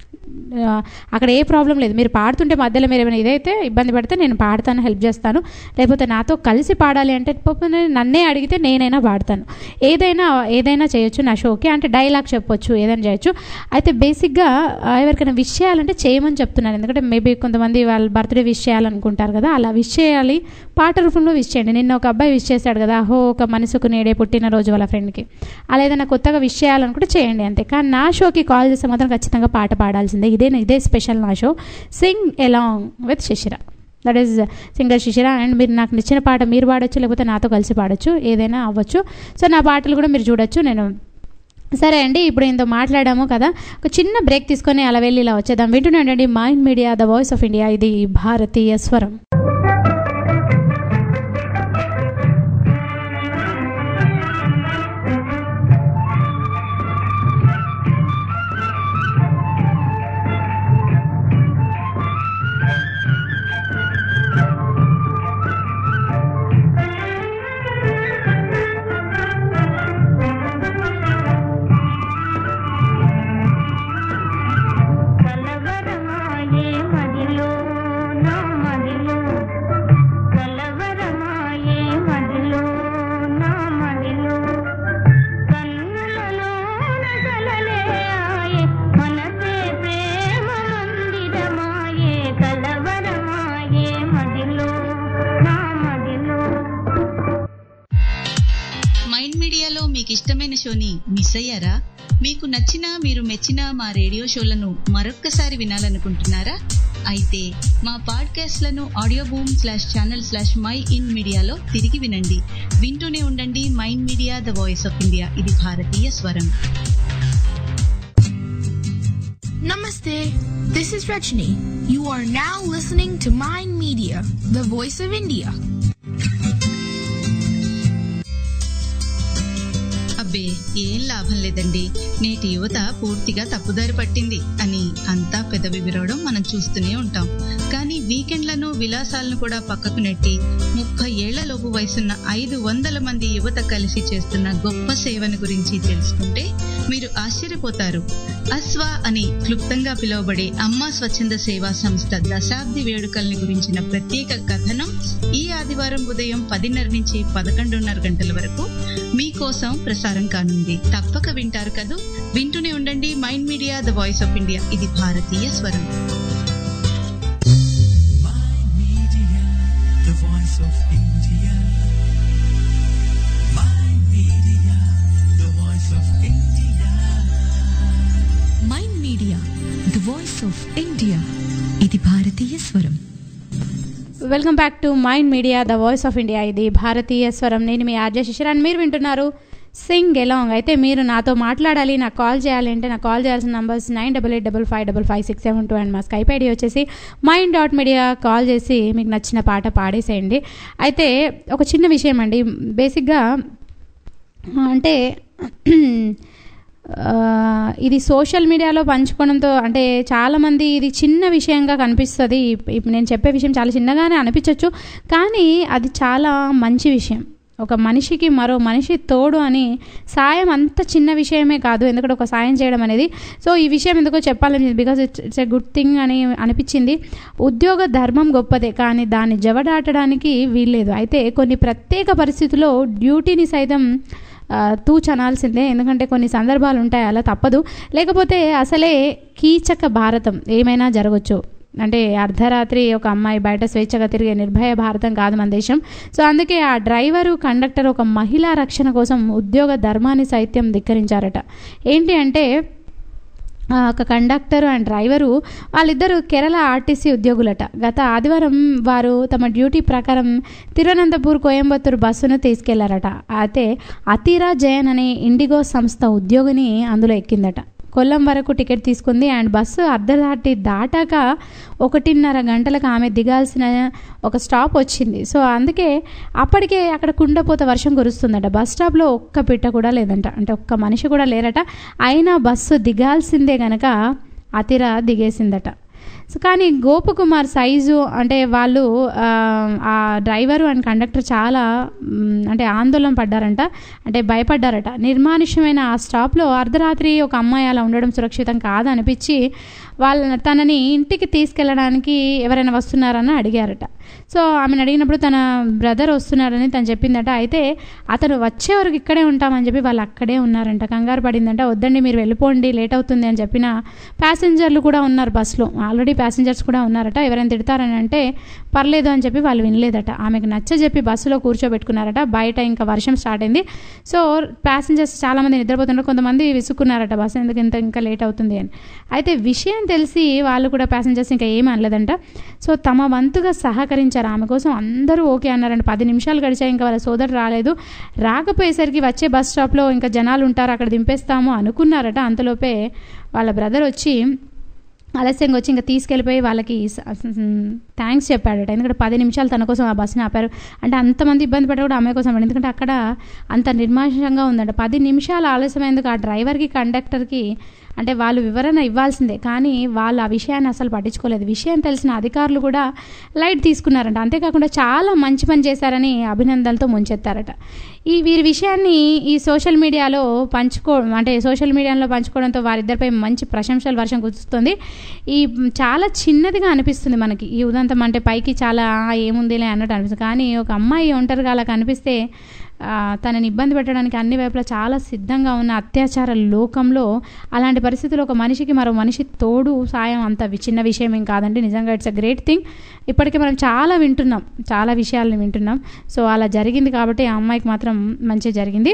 ఆ, అక్కడ ఏ ప్రాబ్లం లేదు మీరు పాడుతుంటే మధ్యలో మీరు ఏమైనా ఇదైతే ఇబ్బంది పడితే నేను పాడతాను హెల్ప్ చేస్తాను లేకపోతే నాతో కలిసి పాడాలి అంటే పాపం నన్నే అడిగితే నేనైనా పాడతాను ఏదైనా ఏదైనా చేయొచ్చు నా షోకి అంటే డైలాగ్ చెప్పొచ్చు ఏదైనా చేయొచ్చు అయితే బేసిక్గా ఆ, ఎవరికైనా విష్ చేయాలంటే చేయమని చెప్తున్నాను ఎందుకంటే మేబీ కొంతమంది వాళ్ళ బర్త్డే విష్ చేయాలనుకుంటారు కదా అలా విష్ చేయాలి పాట రూపంలో విష్ చేయండి నిన్న ఒక అబ్బాయి విష్ చేశాడు కదా అహో ఒక మనసుకు నేడే పుట్టినరోజు వాళ్ళ ఫ్రెండ్కి అలా ఏదైనా కొత్తగా విష్ చేయాలనుకుంటే చేయండి అంతే కానీ నా షోకి కాల్ చేస్తే మాత్రం ఖచ్చితంగా పాట పాడాల్సిందే ఇదే ఇదే స్పెషల్ నా show sing along with Shishira that is singer Shishira and మీరు నాకు నచ్చిన పాట మీరు పాడొచ్చు లేకపోతే నాతో కలిసి పాడొచ్చు ఏదైనా అవ్వచ్చు సో నా పాటలు కూడా మీరు చూడొచ్చు నేను సరే అండి ఇప్పుడు ఇంత మాట్లాడాము కదా ఒక చిన్న బ్రేక్ తీసుకొని అలా వెళ్ళి ఇలా వచ్చేద్దాం వింటున్నాండి mind media the voice of India ఇది భారతీయ స్వరం కలవరమాయే మదిలో నా మదిలో కలవరమాయే మదిలో నా మదిలో కన్నులలో నగలలే ఆయే మనసే ప్రేమ మందిరమాయే కలవరమాయే మదిలో నా మదిలో మైండ్ మీడియాలో మీకు ఇష్టమైన షోని మిస్ అయ్యారా మీకు నచ్చిన మీరు మెచ్చిన మా రేడియో షోలను మరొక్కసారి వినాలనుకుంటున్నారా అయితే మా పాడ్కాస్ట్లను audio boom slash channel slash my in మీడియాలో తిరిగి వినండి వింటూనే ఉండండి mind media the voice of India ఇది భారతీయ స్వరం Namaste. This is Rajni. You are now listening to Mind Media, the voice of India. అబ్బే ఏం లాభం లేదండి నేటి యువత పూర్తిగా తప్పుదారి పట్టింది అని అంతా పెదవి విరవడం మనం చూస్తూనే ఉంటాం కానీ వీకెండ్లను విలాసాలను కూడా పక్కకు నెట్టి ముప్పై ఏళ్ల లోపు వయసున్న ఐదు వందల మంది యువత కలిసి చేస్తున్న గొప్ప సేవను గురించి తెలుసుకుంటే మీరు ఆశ్చర్యపోతారు అస్వా అని క్లుప్తంగా పిలువబడే అమ్మా స్వచ్ఛంద సేవా సంస్థ దశాబ్ది వేడుకల్ని గురించిన ప్రత్యేక కథనం ఈ ఆదివారం ఉదయం పదిన్నర నుంచి పదకొండున్నర గంటల వరకు మీకోసం ప్రసారం కానుంది తప్పక వింటారు కదూ వింటూనే ఉండండి mind media the voice of India ఇది భారతీయ స్వరం The voice of India. Mind Media, the voice of India. Mind media the voice of India భారతీయ స్వరం welcome back to mind media the voice of India ఇది భారతీయ స్వరం నేను మీ RJ శిశిరాన్ని మీరు వింటున్నారు సింగ్ ఎలాంగ్ అయితే మీరు నాతో మాట్లాడాలి నాకు కాల్ చేయాలి అంటే నాకు కాల్ చేయాల్సిన numbers nine double eight double five double five six seven two and మా స్కైప్ ఐడి వచ్చేసి మైండ్ డాట్ మీడియా కాల్ చేసి మీకు నచ్చిన పాట పాడేసేయండి అయితే ఒక చిన్న విషయం అండి బేసిక్గా అంటే ఆ, ఇది సోషల్ మీడియాలో పంచుకోవడంతో అంటే చాలామంది ఇది చిన్న విషయంగా కనిపిస్తుంది ఇప్- ఇప్పుడు నేను చెప్పే విషయం చాలా చిన్నగానే అనిపించవచ్చు కానీ అది చాలా మంచి విషయం ఒక మనిషికి మరో మనిషి తోడు అని సాయం అంత చిన్న విషయమే కాదు ఎందుకంటే ఒక సాయం చేయడం అనేది సో ఈ విషయం ఎందుకో చెప్పాలని because it's it's a good thing అని అనిపించింది ఉద్యోగ ధర్మం గొప్పదే కానీ దాన్ని జవదాటడానికి వీల్లేదు అయితే కొన్ని ప్రత్యేక పరిస్థితుల్లో డ్యూటీని సైతం ఆ, తూచనాల్సిందే ఎందుకంటే కొన్ని సందర్భాలు ఉంటాయి అలా తప్పదు లేకపోతే అసలే కీచక భారతం ఏమైనా జరగచ్చు అంటే అర్ధరాత్రి ఒక అమ్మాయి బయట స్వేచ్ఛగా తిరిగే నిర్భయ భారతం కాదు మన దేశం సో అందుకే ఆ డ్రైవరు కండక్టర్ ఒక మహిళా రక్షణ కోసం ఉద్యోగ ధర్మాన్ని సైత్యం ధిక్కరించారట ఏంటి అంటే ఆ, ఒక కండక్టర్ అండ్ డ్రైవరు వాళ్ళిద్దరూ కేరళ ఆర్టీసీ ఉద్యోగులట గత ఆదివారం వారు తమ డ్యూటీ ప్రకారం తిరువనంతపూర్ కోయంబత్తూరు బస్సును తీసుకెళ్లారట అయితే అతీరా జయన్ అనే ఇండిగో సంస్థ ఉద్యోగిని అందులో ఎక్కిందట కొల్లం వరకు టికెట్ తీసుకుంది అండ్ బస్సు అర్ధరాత్రి దాటాక ఒకటిన్నర గంటలకు ఆమె దిగాల్సిన ఒక స్టాప్ వచ్చింది సో అందుకే అప్పటికే అక్కడ కుండపోత వర్షం కురుస్తుందట బస్ స్టాప్లో ఒక్క పిట్ట కూడా లేదంట అంటే ఒక్క మనిషి కూడా లేరట అయినా బస్సు దిగాల్సిందే గనక అతిర దిగేసిందట సో కానీ గోపకుమార్ సైజు అంటే వాళ్ళు ఆ, ఆ డ్రైవరు అండ్ కండక్టర్ చాలా మ్, అంటే ఆందోళన పడ్డారంట అంటే భయపడ్డారట నిర్మానుష్యమైన ఆ స్టాప్లో అర్ధరాత్రి ఒక అమ్మాయి అలా ఉండడం సురక్షితం కాదనిపించి వాళ్ళ తనని ఇంటికి తీసుకెళ్ళడానికి ఎవరైనా వస్తున్నారని అడిగారట సో ఆమెను అడిగినప్పుడు తన బ్రదర్ వస్తున్నారని తను చెప్పిందట అయితే అతను వచ్చే వరకు ఇక్కడే ఉంటామని చెప్పి వాళ్ళు అక్కడే ఉన్నారంట కంగారు పడిందంట వద్దండి మీరు వెళ్ళిపోండి లేట్ అవుతుంది అని చెప్పిన ప్యాసింజర్లు కూడా ఉన్నారు బస్సులో ఆల్రెడీ ప్యాసింజర్స్ కూడా ఉన్నారట ఎవరైనా తిడతారని అంటే పర్లేదు అని చెప్పి వాళ్ళు వినలేదట ఆమెకు నచ్చ చెప్పి బస్సులో కూర్చోబెట్టుకున్నారట బయట ఇంకా వర్షం స్టార్ట్ అయింది సో ప్యాసింజర్స్ చాలామంది నిద్రపోతున్నారు కొంతమంది విసుక్కున్నారట బస్సు ఎందుకు ఇంత ఇంకా లేట్ అవుతుంది అని అయితే విషయం తెలిసి వాళ్ళు కూడా ప్యాసింజర్స్ ఇంకా ఏమీ అనలేదంట సో తమ వంతుగా సహకరించారు ఆమె కోసం అందరూ ఓకే అన్నారంట పది నిమిషాలు గడిచాయి ఇంకా వాళ్ళ సోదరు రాలేదు రాకపోయేసరికి వచ్చే బస్ స్టాప్లో ఇంకా జనాలు ఉంటారు అక్కడ దింపేస్తాము అనుకున్నారట అంతలోపే వాళ్ళ బ్రదర్ వచ్చి ఆలస్యంగా వచ్చి ఇంకా తీసుకెళ్ళిపోయి వాళ్ళకి థ్యాంక్స్ చెప్పాడట ఎందుకంటే పది నిమిషాలు తన కోసం ఆ బస్సుని ఆపారు అంటే అంతమంది ఇబ్బంది పడ్డా కూడా ఆమె కోసం ఎందుకంటే అక్కడ అంత నిర్మానుషంగా ఉందంట పది నిమిషాలు ఆలస్యమైనందుకు ఆ డ్రైవర్కి కండక్టర్కి అంటే వాళ్ళు వివరణ ఇవ్వాల్సిందే కానీ వాళ్ళు ఆ విషయాన్ని అసలు పట్టించుకోలేదు విషయం తెలిసిన అధికారులు కూడా లైట్ తీసుకున్నారంట అంతేకాకుండా చాలా మంచి పని చేశారని అభినందనలతో ముంచెత్తారట ఈ వీరి విషయాన్ని ఈ సోషల్ మీడియాలో పంచుకో అంటే సోషల్ మీడియాలో పంచుకోవడంతో వారిద్దరిపై మంచి ప్రశంసలు వర్షం కురుస్తుంది ఈ చాలా చిన్నదిగా అనిపిస్తుంది మనకి ఈ ఉదంతం అంటే పైకి చాలా "ఆ, ఏముందిలే అన్నట్టు అనిపిస్తుంది కానీ ఒక అమ్మాయి ఒంటరిగా అలా కనిపిస్తే ఆ, తనని ఇబ్బంది పెట్టడానికి అన్ని వైపులా చాలా సిద్ధంగా ఉన్న అత్యాచార లోకంలో అలాంటి పరిస్థితుల్లో ఒక మనిషికి మరో మనిషి తోడు సాయం అంత వి- చిన్న విషయం ఏం కాదండి నిజంగా ఇట్స్ అ గ్రేట్ థింగ్ ఇప్పటికే మనం చాలా వింటున్నాం చాలా విషయాలను వింటున్నాం సో అలా జరిగింది కాబట్టి ఆ అమ్మాయికి మాత్రం మంచి జరిగింది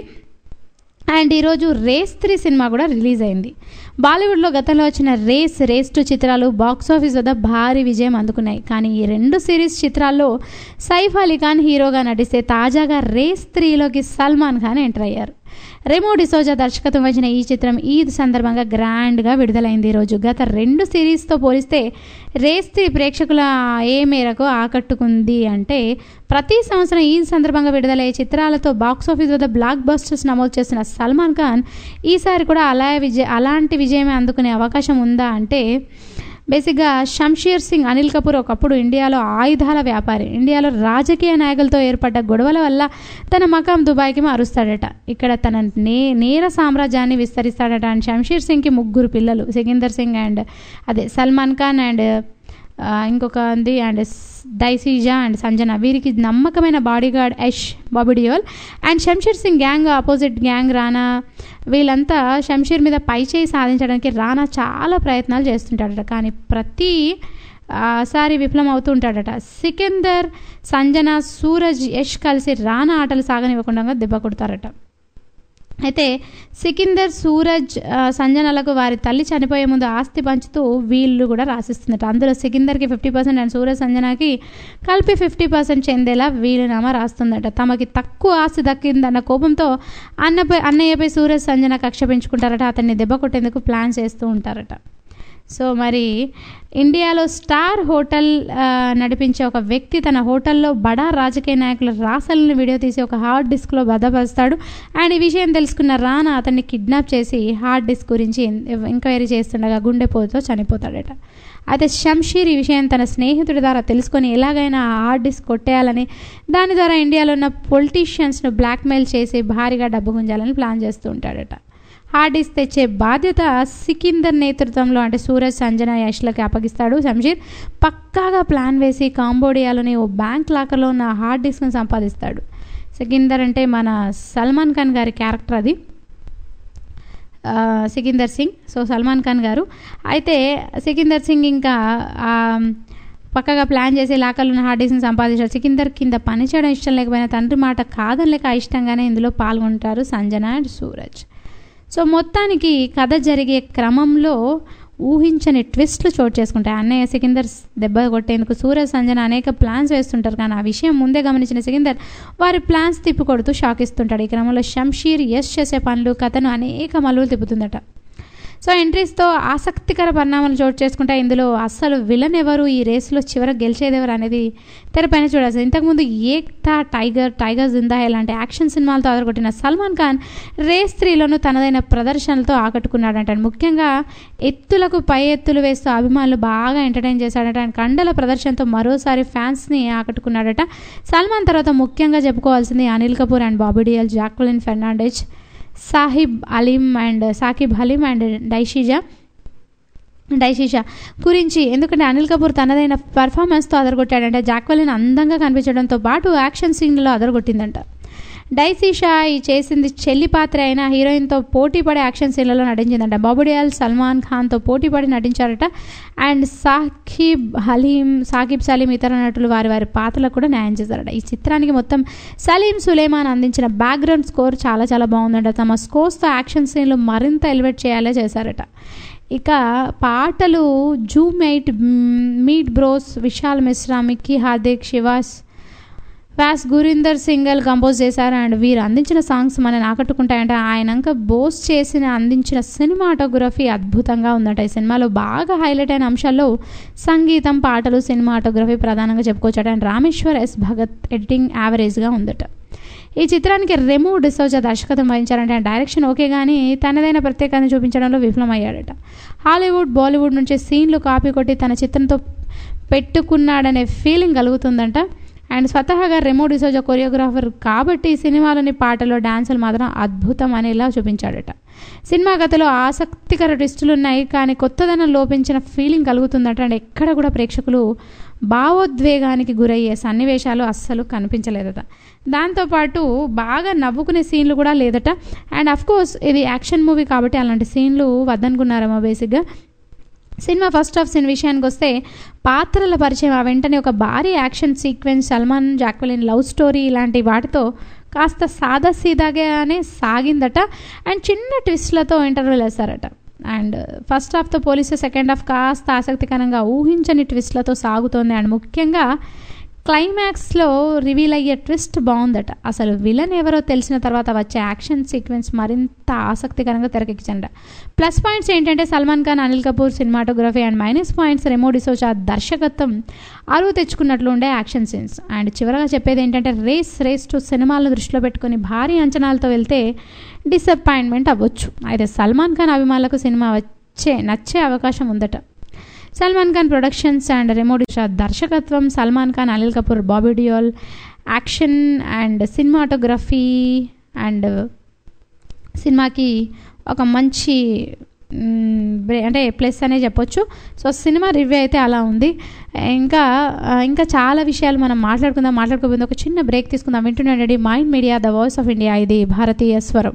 అండ్ ఈరోజు రేస్ త్రీ సినిమా కూడా రిలీజ్ అయింది బాలీవుడ్లో గతంలో వచ్చిన రేస్ రేస్ టూ చిత్రాలు బాక్స్ ఆఫీస్ వద్ద భారీ విజయం అందుకున్నాయి కానీ ఈ రెండు సిరీస్ చిత్రాల్లో సైఫ్ అలీ ఖాన్ హీరోగా నటిస్తే తాజాగా రేస్ త్రీలోకి సల్మాన్ ఖాన్ ఎంటర్ అయ్యారు రెమో డిసోజా దర్శకత్వం వహించిన ఈ చిత్రం ఈద్ సందర్భంగా గ్రాండ్గా విడుదలైంది ఈరోజు గత రెండు సిరీస్తో పోలిస్తే రేస్ త్రీ ప్రేక్షకుల ఏ మేరకు ఆకట్టుకుంది అంటే ప్రతి సంవత్సరం ఈద్ సందర్భంగా విడుదలయ్యే చిత్రాలతో బాక్స్ ఆఫీస్ వద్ద బ్లాక్ బస్టర్స్ నమోదు చేస్తున్న సల్మాన్ ఖాన్ ఈసారి కూడా అలా విజయ అలాంటి విజయమే అందుకునే అవకాశం ఉందా అంటే బేసిక్గా షంషీర్ సింగ్ అనిల్ కపూర్ ఒకప్పుడు ఇండియాలో ఆయుధాల వ్యాపారి ఇండియాలో రాజకీయ నాయకులతో ఏర్పడ్డ గొడవల వల్ల తన మకాం దుబాయ్కి మారుస్తాడట ఇక్కడ తన నే నేర సామ్రాజ్యాన్ని విస్తరిస్తాడట అండ్ షంషీర్ సింగ్కి ముగ్గురు పిల్లలు సికిందర్ సింగ్ అండ్ అదే సల్మాన్ ఖాన్ అండ్ ఆ, ఇంకొక ఉంది అండ్ డైసీజా అండ్ సంజన వీరికి నమ్మకమైన bodyguard Yash Bobby Deol and Shamsheer Singh gang opposite gang Rana వీళ్ళంతా శంషీర్ మీద పై చేయి సాధించడానికి రానా చాలా ప్రయత్నాలు చేస్తుంటాడట కానీ ప్రతి ఆ, సారి విఫలం అవుతూ ఉంటాడట సికిందర్ సంజన సూరజ్ యష్ కలిసి రానా ఆటలు సాగనివ్వకుండా దెబ్బ కొడతారట అయితే సికిందర్ సూరజ్ ఆ, సంజనలకు వారి తల్లి చనిపోయే ముందు ఆస్తి పంచుతూ వీళ్ళు కూడా రాసిస్తుందట అందులో సికిందర్కి ఫిఫ్టీ పర్సెంట్ అండ్ సూరజ్ సంజనాకి కలిపి ఫిఫ్టీ పర్సెంట్ చెందేలా వీలునామా రాస్తుందట తమకి తక్కువ ఆస్తి దక్కిందన్న కోపంతో అన్నపై అన్నయ్యపై సూరజ్ సంజన కక్ష పెంచుకుంటారట అతన్ని దెబ్బ కొట్టేందుకు ప్లాన్ చేస్తూ ఉంటారట సో మరి ఇండియాలో స్టార్ హోటల్ ఆ, నడిపించే ఒక వ్యక్తి తన హోటల్లో బడా రాజకీయ నాయకుల రాసలను వీడియో తీసి ఒక హార్డ్ డిస్క్లో భద్రపరుస్తాడు అండ్ ఈ విషయం తెలుసుకున్న రానా అతన్ని కిడ్నాప్ చేసి హార్డ్ డిస్క్ గురించి ఎంక్వైరీ చేస్తుండగా గుండెపోటుతో చనిపోతాడట అయితే షంషీర్ ఈ విషయం తన స్నేహితుడి ద్వారా తెలుసుకొని ఎలాగైనా ఆ హార్డ్ డిస్క్ కొట్టేయాలని దాని ద్వారా ఇండియాలో ఉన్న పొలిటీషియన్స్ను బ్లాక్మెయిల్ చేసి భారీగా డబ్బు గుంజాలని ప్లాన్ చేస్తూ ఉంటాడట హార్డ్ డిస్క్ తెచ్చే బాధ్యత సికిందర్ నేతృత్వంలో అంటే సూరజ్ సంజన యష్లకి అప్పగిస్తాడు శంషీర్ పక్కాగా ప్లాన్ వేసి కాంబోడియాలోని ఓ బ్యాంక్ లాకర్లో ఉన్న హార్డ్ డిస్క్ని సంపాదిస్తాడు సికిందర్ అంటే మన సల్మాన్ ఖాన్ గారి క్యారెక్టర్ అది ఆ, సికిందర్ సింగ్ సో సల్మాన్ ఖాన్ గారు అయితే సికిందర్ సింగ్ ఇంకా ఆ, పక్కగా ప్లాన్ చేసి లాకర్లో ఉన్న హార్డ్ డిస్క్ని సంపాదించారు సికిందర్ కింద పని చేయడం ఇష్టం లేకపోయినా తండ్రి మాట కాదనలేక ఇష్టంగానే ఇందులో పాల్గొంటారు సంజన అండ్ సూరజ్ సో మొత్తానికి కథ జరిగే క్రమంలో ఊహించని ట్విస్ట్లు చోటు చేసుకుంటాయి అన్నయ్య సికిందర్ దెబ్బ కొట్టేందుకు సూరజ్ సంజన అనేక ప్లాన్స్ వేస్తుంటారు కానీ ఆ విషయం ముందే గమనించిన సికిందర్ వారి ప్లాన్స్ తిప్పికొడుతూ షాక్ ఇస్తుంటాడు ఈ క్రమంలో షంషీర్ యశ్ చేసే పనులు కథను అనేక మలువులు తిప్పుతుందట సో ఎంట్రీస్తో ఆసక్తికర పరిణామాలు చోటు చేసుకుంటే ఇందులో అస్సలు విలన్ ఎవరు ఈ రేసులో చివరకు గెలిచేది ఎవరు అనేది తెరపైన చూడాల్సింది ఇంతకుముందు ఏక్తా టైగర్ టైగర్ జిందా ఇలాంటి యాక్షన్ సినిమాలతో అదరగొట్టిన సల్మాన్ ఖాన్ రేస్ త్రీలోనూ తనదైన ప్రదర్శనలతో ఆకట్టుకున్నాడంట ముఖ్యంగా ఎత్తులకు పై ఎత్తులు వేస్తూ అభిమానులు బాగా ఎంటర్టైన్ చేశాడట ఆయన కండల ప్రదర్శనతో మరోసారి ఫ్యాన్స్ని ఆకట్టుకున్నాడట సల్మాన్ తర్వాత ముఖ్యంగా చెప్పుకోవాల్సింది Anil Kapoor and Bobby Deol Jacqueline Fernandez Sahib Aleem and Saqib Halim and డైషిజా డైషిషా గురించి ఎందుకంటే అనిల్ కపూర్ తనదైన పర్ఫార్మెన్స్తో అదరగొట్టాడంటే జాక్వలిన్ అందంగా కనిపించడంతో పాటు యాక్షన్ సీన్లలో అదరగొట్టిందంట డైసీషా ఈ చేసింది చెల్లి పాత్ర అయిన హీరోయిన్తో పోటీ పడే యాక్షన్ సీన్లలో నటించిందంట బాబుడియాల్ సల్మాన్ ఖాన్తో పోటీ పడి నటించారట అండ్ సాకిబ్ హలీం సాకిబ్ సలీం ఇతర నటులు వారి వారి పాత్రలకు కూడా న్యాయం చేశారట ఈ చిత్రానికి మొత్తం సలీం సులేమాన్ అందించిన బ్యాక్గ్రౌండ్ స్కోర్ చాలా చాలా బాగుందంట తమ స్కోర్స్తో యాక్షన్ సీన్లు మరింత ఎలివేట్ చేయాలే చేశారట ఇక పాటలు జూ మెయిట్ మీట్ బ్రోస్ విశాల్ మిశ్రా మిక్కీ హార్దిక్ శివాస్ వ్యాస్ గురీందర్ సింగల్ కంపోజ్ చేశారు అండ్ వీరు అందించిన సాంగ్స్ మనని ఆకట్టుకుంటాయంట ఆయనంక బోస్ చేసిన అందించిన సినిమాటోగ్రఫీ అద్భుతంగా ఉందట ఈ సినిమాలో బాగా హైలైట్ అయిన అంశాల్లో సంగీతం పాటలు సినిమాటోగ్రఫీ ప్రధానంగా చెప్పుకోవచ్చట and Rameshwar S Bhagat editing యావరేజ్గా ఉందట ఈ చిత్రానికి రెమో డిసోజా దర్శకత్వం వహించారంటే ఆయన డైరెక్షన్ ఓకే కానీ తనదైన ప్రత్యేకతను చూపించడంలో విఫలమయ్యాడట హాలీవుడ్ బాలీవుడ్ నుంచి సీన్లు కాపీ కొట్టి తన చిత్రంతో పెట్టుకున్నాడనే ఫీలింగ్ కలుగుతుందంట అండ్ స్వతహాగా రెమో డిసోజా కొరియోగ్రాఫర్ కాబట్టి ఈ సినిమాలోని పాటలు డాన్సులు మాత్రం అద్భుతం అనేలా చూపించాడట సినిమా కథలో ఆసక్తికర ట్విస్టులు ఉన్నాయి కానీ కొత్తదనం లోపించిన ఫీలింగ్ కలుగుతుందట అండ్ ఎక్కడ కూడా ప్రేక్షకులు భావోద్వేగానికి గురయ్యే సన్నివేశాలు అస్సలు కనిపించలేదట దాంతోపాటు బాగా నవ్వుకునే సీన్లు కూడా లేదట అండ్ అఫ్ కోర్స్ ఇది యాక్షన్ మూవీ కాబట్టి అలాంటి సీన్లు వద్దనుకున్నారేమో బేసిక్గా సినిమా ఫస్ట్ హాఫ్ సీన్ విషయానికి వస్తే పాత్రల పరిచయం ఆ వెంటనే ఒక భారీ action sequence Salman Jacqueline love story ఇలాంటి వాటితో కాస్త సాదా సీదాగానే సాగిందట అండ్ చిన్న ట్విస్ట్లతో ఇంటర్వ్యూలు వేశారట అండ్ ఫస్ట్ హాఫ్తో పోలిస్తే సెకండ్ హాఫ్ కాస్త ఆసక్తికరంగా ఊహించని ట్విస్ట్లతో సాగుతోంది అండ్ ముఖ్యంగా క్లైమాక్స్లో రివీల్ అయ్యే ట్విస్ట్ బాగుందట అసలు విలన్ ఎవరో తెలిసిన తర్వాత వచ్చే యాక్షన్ సీక్వెన్స్ మరింత ఆసక్తికరంగా తెరకెక్కించండి ప్లస్ పాయింట్స్ ఏంటంటే Salman Khan Anil Kapoor cinematography and minus points Remo D'Souza దర్శకత్వం అరువు తెచ్చుకున్నట్లు ఉండే యాక్షన్ సీన్స్ అండ్ చివరగా చెప్పేది ఏంటంటే రేస్ రేస్ టు సినిమాలను దృష్టిలో పెట్టుకొని భారీ అంచనాలతో వెళ్తే డిసప్పాయింట్మెంట్ అవ్వచ్చు అయితే సల్మాన్ ఖాన్ అభిమానులకు సినిమా వచ్చే నచ్చే అవకాశం ఉందట సల్మాన్ ఖాన్ ప్రొడక్షన్స్ అండ్ రెమోడిషా దర్శకత్వం Salman Khan Anil Kapoor Bobby Deol action and cinematography and సినిమాకి ఒక మంచి మ్, బ్రే- అంటే ప్లస్ అనే చెప్పొచ్చు సో సినిమా రివ్యూ అయితే అలా ఉంది ఇంకా ఆ, ఇంకా చాలా విషయాలు మనం మాట్లాడుకుందాం మాట్లాడుకోబోతుంది ఒక చిన్న బ్రేక్ తీసుకుందాం వింటున్నాడండి Mind media the voice of India ఇది భారతీయ స్వరం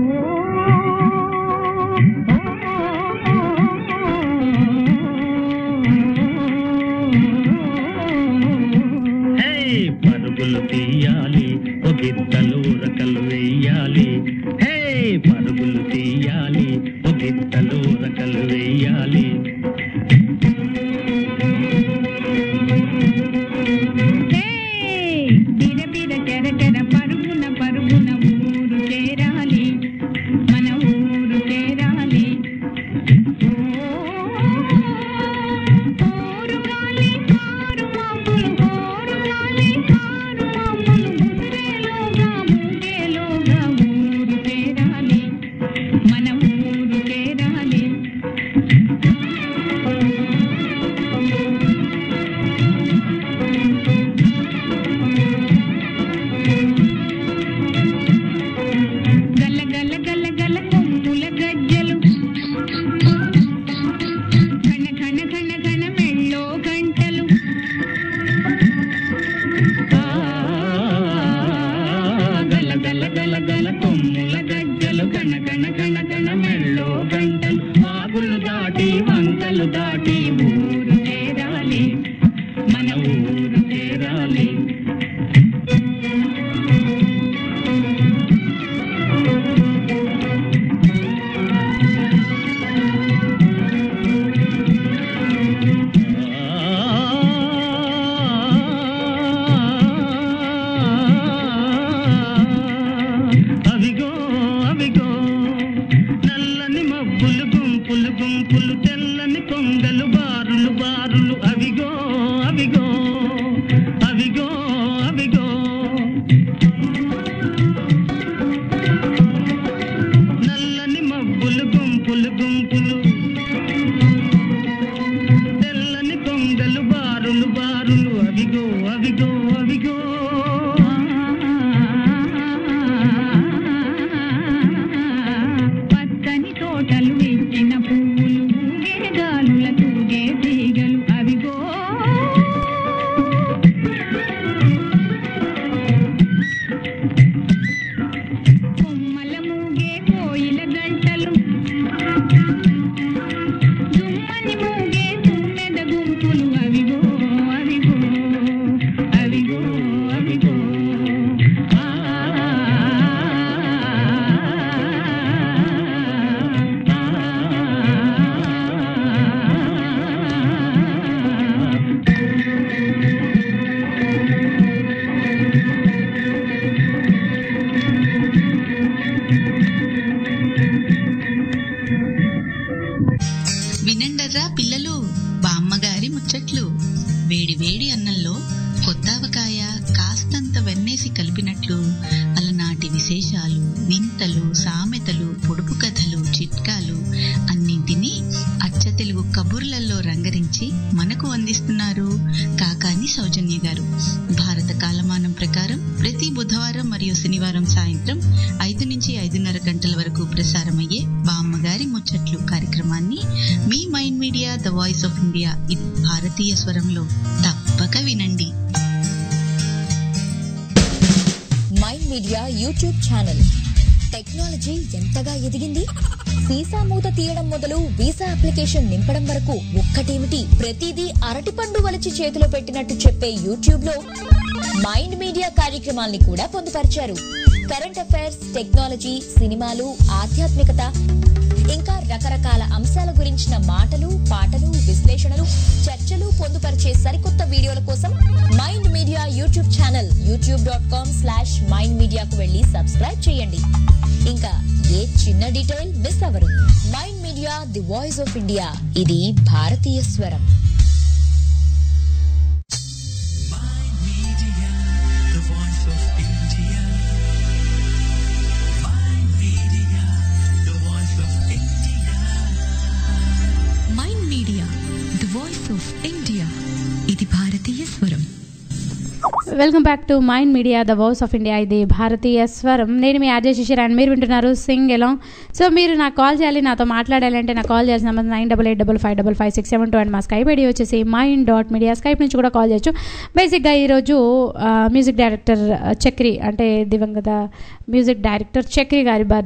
హే పరుగులు తీయాలి ఒగిద్దలు రకలు వేయాలి హే చిందులు వెయ్యాలి బిర బిర చెర చెర పరుగున పరుగున ఊరు చేరాలి మన ఊరు చేరాలి ఓరుగాలి కారు మాపులు ఓరుగాలి కారు మాపులు ముసిరేలోగా ముసిరేలోగా ఊరు చేరాలి మన ఊరు చేరాలి గల్ల గల్ల గల్ల గల్ల కొమ్ముల గజ్జలు ఘన ఘన ఘన ఘన మెళ్ళో గంటలు ఆ, గల్ల గల్ల గల్ల గల్ల కొమ్ముల గజ్జలు ఘన ఘన ఘన ఘన మెళ్ళో గంటలు వాగులు దాటి వంకలు దాటి ఊరు చేరాలి మన ఊరు చేరాలి అవిగో అవిగో నల్లని మబ్బులు గుంపులు గుంపులు తెల్లని కొంగలు బారులు బారులు అవిగో అవిగో అవిగో అవిగో నల్లని మబ్బులు గుంపులు గుంపులు తెల్లని కొంగలు బారులు బారులు అవిగో అవిగో అవిగో పచ్చని తోటలు ఇచ్చిన పువ్వులు ఊగే గాలుల తూగే తీగలు అవిగో కొమ్మల మూగే కోయిల గంటలు దుమ్మని మూగే తుమ్మెద గుంపులు అవిగో అవిగో అవిగో అవిగో వినండర్రా పిల్లలు బామ్మగారి ముచ్చట్లు వేడి వేడి అన్నంలో కొత్తావకాయ కాస్తంత వెన్నేసి కలిపినట్లు అలనాటి విశేషాలు వింతలు సామెతలు పొడుపు కథలు చిట్కాలు అన్నింటినీ అచ్చ తెలుగు కబుర్లలో రంగరించి మనకు అందిస్తున్నారు కాకాని సౌజన్య గారు భారత కాలమానం ప్రకారం ప్రతి బుధవారం మరియు శనివారం సాయంత్రం ఐదు నుంచి ఐదున్నర గంటల వరకు ప్రసారమయ్యే బామ్మగారి ముచ్చట్లు కార్యక్రమాన్ని మీ Mind media the voice of India ఇది భారతీయ స్వరంలో తప్పక వినండి Mind Media YouTube channel technology ఎంతగా ఎదిగింది వీసా మూత తీయడం మొదలు వీసా అప్లికేషన్ నింపడం వరకు ఒక్కటేమిటి ప్రతిదీ అరటిపండు వలిచి చేతిలో పెట్టినట్టు చెప్పే యూట్యూబ్ లో మైండ్ మీడియా కార్యక్రమాల్ని కూడా పొందుపరిచారు కరెంట్ అఫైర్స్ టెక్నాలజీ సినిమాలు ఆధ్యాత్మికత ఇంకా రకరకాల అంశాల గురించిన మాటలు పాటలు విశ్లేషణలు చర్చలు పొందుపరిచే సరికొత్త వీడియోల కోసం Mind Media YouTube channel YouTube dot com slash Mind మీడియాకు వెళ్ళి సబ్స్క్రైబ్ చేయండి ఇంకా ఏ చిన్న డీటెయిల్ మిస్ అవ్వరు Mind Media the voice of India ఇది భారతీయ స్వరం The voice of India. Mind Media, the voice of India. Mind media the voice of India ఇది భారతీయ స్వరం welcome back to mind media the voice of India ఇది భారతీయ స్వరం నేను మీ అజయ్ శిశిర్ అండ్ మీరు వింటున్నారు సింగ్ ఎలాం సో మీరు నాకు కాల్ చేయాలి నాతో మాట్లాడాలంటే నాకు కాల్ చేయాల్సిన number nine double eight double five double five six seven two and మా స్కైప్ ఐడి వచ్చేసి మైండ్ డాట్ మీడియా స్కైప్ నుంచి కూడా కాల్ చేయొచ్చు బేసిక్గా ఈరోజు మ్యూజిక్ డైరెక్టర్ చక్రి అంటే దివంగత మ్యూజిక్ డైరెక్టర్ చక్రి గారి బర్త్డే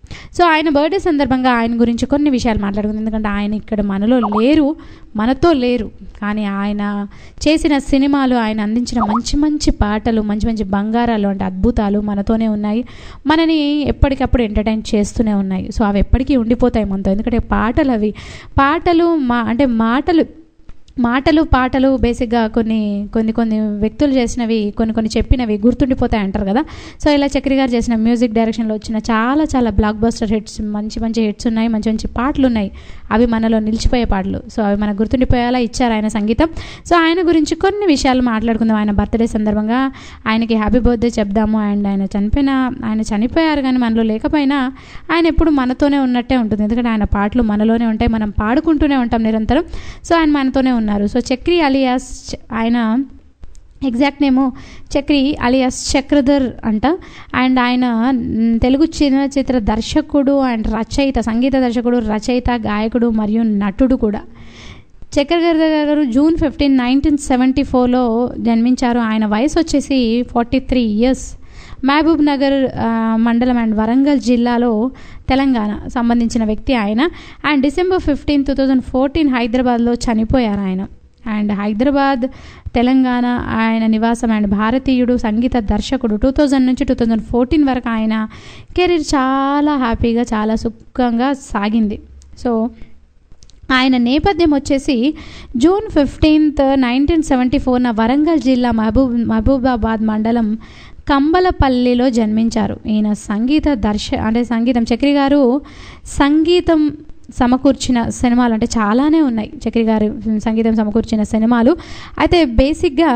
సో ఆయన బర్త్డే సందర్భంగా ఆయన గురించి కొన్ని విషయాలు మాట్లాడుకుంది ఎందుకంటే ఆయన ఇక్కడ మనలో లేరు మనతో లేరు కానీ ఆయన చేసిన సినిమాలు ఆయన అందించిన మంచి మంచి పాటలు మంచి మంచి బంగారాలు అంటే అద్భుతాలు మనతోనే ఉన్నాయి మనని ఎప్పటికప్పుడు ఎంటర్టైన్ చేస్తూనే ఉన్నాయి సో అవి ఎప్పటికీ ఉండిపోతాయి మనతో ఎందుకంటే పాటలు అవి పాటలు మా అంటే మాటలు మాటలు పాటలు బేసిక్గా కొన్ని కొన్ని కొన్ని వ్యక్తులు చేసినవి కొన్ని కొన్ని చెప్పినవి గుర్తుండిపోతాయి అంటారు కదా సో ఇలా చక్రి గారు చేసిన మ్యూజిక్ డైరెక్షన్లో వచ్చిన చాలా చాలా బ్లాక్ బస్టర్ హిట్స్ మంచి మంచి హిట్స్ ఉన్నాయి మంచి మంచి పాటలు ఉన్నాయి అవి మనలో నిలిచిపోయే పాటలు సో అవి మనకు గుర్తుండిపోయేలా ఇచ్చారు ఆయన సంగీతం సో ఆయన గురించి కొన్ని విషయాలు మాట్లాడుకుందాం ఆయన బర్త్డే సందర్భంగా ఆయనకి హ్యాపీ బర్త్డే చెప్దాము అండ్ ఆయన చనిపోయిన ఆయన చనిపోయారు కానీ మనలో లేకపోయినా ఆయన ఎప్పుడు మనతోనే ఉన్నట్టే ఉంటుంది ఎందుకంటే ఆయన పాటలు మనలోనే ఉంటాయి మనం పాడుకుంటూనే ఉంటాం నిరంతరం సో ఆయన మనతోనే ఉన్నారు సో చక్రి అలియాస్ చ- ఆయన exact name Chakri alias Chakradhar అంట అండ్ ఆయన మ్, తెలుగు చలనచిత్ర దర్శకుడు అండ్ రచయిత సంగీత దర్శకుడు రచయిత గాయకుడు మరియు నటుడు కూడా చక్రధర్ గారు జూన్ ఫిఫ్టీన్ నైన్టీన్ సెవెంటీ ఫోర్లో జన్మించారు ఆయన వయసు వచ్చేసి forty three years Mahabubnagar ఆ, మండలం అండ్ వరంగల్ జిల్లాలో తెలంగాణ సంబంధించిన వ్యక్తి ఆయన and December fifteen two thousand fourteen హైదరాబాద్లో చనిపోయారు ఆయన అండ్ హైదరాబాద్ తెలంగాణ ఆయన నివాసం అండ్ భారతీయుడు సంగీత దర్శకుడు టూ థౌజండ్ నుంచి టూ థౌజండ్ ఫోర్టీన్ వరకు ఆయన కెరీర్ చాలా హ్యాపీగా చాలా సుఖంగా సాగింది సో ఆయన నేపథ్యం వచ్చేసి జూన్ ఫిఫ్టీన్త్ నైన్టీన్ సెవెంటీ ఫోర్న వరంగల్ జిల్లా మహబూబ్ మహబూబాబాద్ మండలం కంబలపల్లిలో జన్మించారు ఈయన సంగీత దర్శ అంటే సంగీతం చక్రి గారు సంగీతం సమకూర్చిన సినిమాలు అంటే చాలానే ఉన్నాయి చక్రి గారు సంగీతం సమకూర్చిన సినిమాలు అయితే బేసిక్గా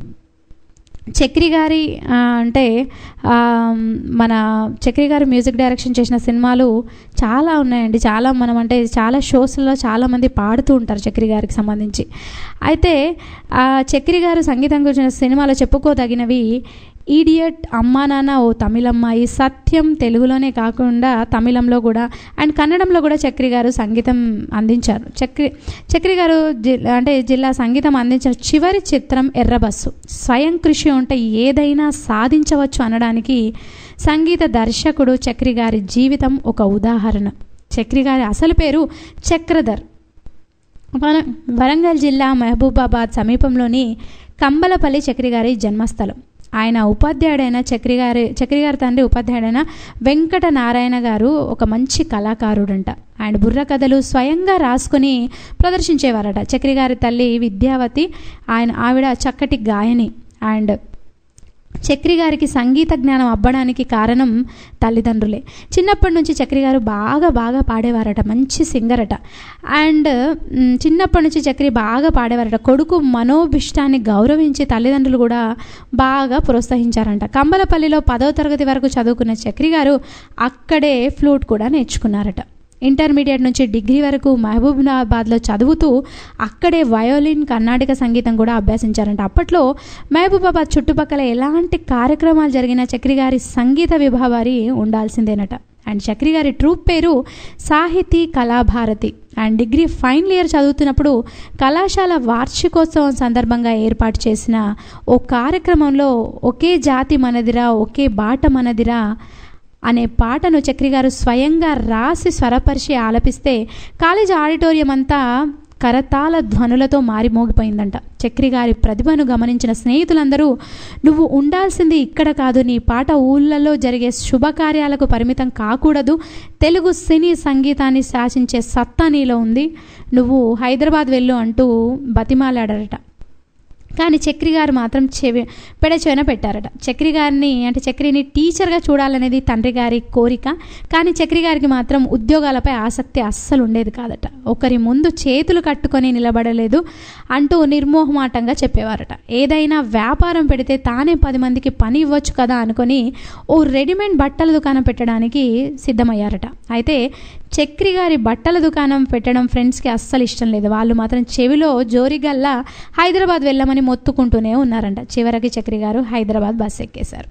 చక్రి గారి ఆ, అంటే ఆ, మన చక్రి గారు మ్యూజిక్ డైరెక్షన్ చేసిన సినిమాలు చాలా ఉన్నాయండి చాలా మనం అంటే చాలా షోస్లో చాలామంది పాడుతూ ఉంటారు చక్రి గారికి సంబంధించి అయితే ఆ చక్రి గారు సంగీతం గురించిన సినిమాలో చెప్పుకోదగినవి ఈడియట్ అమ్మా నాన్న ఓ తమిళమ్మాయి సత్యం తెలుగులోనే కాకుండా తమిళంలో కూడా అండ్ కన్నడంలో కూడా చక్రి గారు సంగీతం అందించారు చక్రి చక్రి గారు జి అంటే జిల్లా సంగీతం అందించిన చివరి చిత్రం ఎర్రబస్సు స్వయం కృషి ఉంటే ఏదైనా సాధించవచ్చు అనడానికి సంగీత దర్శకుడు చక్రి గారి జీవితం ఒక ఉదాహరణ చక్రి గారి అసలు పేరు చక్రధర్ వర వరంగల్ జిల్లా మహబూబాబాద్ సమీపంలోని కంబలపల్లి చక్రి గారి జన్మస్థలం ఆయన ఉపాధ్యాయుడైన చక్రి గారి చక్రి గారి తండ్రి ఉపాధ్యాయుడైన వెంకట నారాయణ గారు ఒక మంచి కళాకారుడంట ఆయన బుర్ర కథలు స్వయంగా రాసుకుని ప్రదర్శించేవారట చక్రి గారి తల్లి విద్యావతి ఆయన ఆవిడ చక్కటి గాయని అండ్ చక్రి గారికి సంగీత జ్ఞానం అబ్బడానికి కారణం తల్లిదండ్రులే చిన్నప్పటి నుంచి చక్రి గారు బాగా బాగా పాడేవారట మంచి సింగర్ అట అండ్ మ్, చిన్నప్పటి నుంచి చక్రి బాగా పాడేవారట కొడుకు మనోభిష్టాన్ని గౌరవించి తల్లిదండ్రులు కూడా బాగా ప్రోత్సహించారంట కంబలపల్లిలో పదో తరగతి వరకు చదువుకున్న చక్రి గారు అక్కడే ఫ్లూట్ కూడా నేర్చుకున్నారట ఇంటర్మీడియట్ నుంచి డిగ్రీ వరకు మహబూబాబాద్లో చదువుతూ అక్కడే వయోలిన్ కర్ణాటక సంగీతం కూడా అభ్యసించారంట అప్పట్లో మహబూబాబాద్ చుట్టుపక్కల ఎలాంటి కార్యక్రమాలు జరిగినా చక్రి గారి సంగీత విభావారి ఉండాల్సిందేనట అండ్ చక్రి గారి ట్రూప్ పేరు Sahithi Kalabharathi and degree final year చదువుతున్నప్పుడు కళాశాల వార్షికోత్సవం సందర్భంగా ఏర్పాటు చేసిన ఓ కార్యక్రమంలో ఒకే జాతి మనదిరా ఒకే బాట మనదిరా అనే పాటను చక్రి గారు స్వయంగా రాసి స్వరపరిచి ఆలపిస్తే కాలేజీ ఆడిటోరియం అంతా కరతాళ ధ్వనులతో మారి మోగిపోయిందంట చక్రి గారి ప్రతిభను గమనించిన స్నేహితులందరూ నువ్వు ఉండాల్సింది ఇక్కడ కాదు నీ పాట ఊళ్ళలో జరిగే శుభకార్యాలకు పరిమితం కాకూడదు తెలుగు సినీ సంగీతాన్ని శాసించే సత్తా నీలో ఉంది నువ్వు హైదరాబాద్ వెళ్ళు అంటూ బతిమాలాడారట కానీ చక్రి గారు మాత్రం చెవి పెడచెవిన పెట్టారట చక్రి గారిని అంటే చక్రిని టీచర్గా చూడాలనేది తండ్రి గారి కోరిక కానీ చక్రి గారికి మాత్రం ఉద్యోగాలపై ఆసక్తి అస్సలు ఉండేది కాదట ఒకరి ముందు చేతులు కట్టుకొని నిలబడలేదు అంటూ నిర్మోహమాటంగా చెప్పేవారట ఏదైనా వ్యాపారం పెడితే తానే పది మందికి పని ఇవ్వచ్చు కదా అనుకొని ఓ రెడీమేడ్ బట్టల దుకాణం పెట్టడానికి సిద్ధమయ్యారట అయితే చక్రి గారి బట్టల దుకాణం పెట్టడం ఫ్రెండ్స్కి అస్సలు ఇష్టం లేదు వాళ్ళు మాత్రం చెవిలో జోరిగల్లా హైదరాబాద్ వెళ్ళమని మొత్తుకుంటూనే ఉన్నారంట చివరికి చక్రి గారు హైదరాబాద్ బస్ ఎక్కేశారు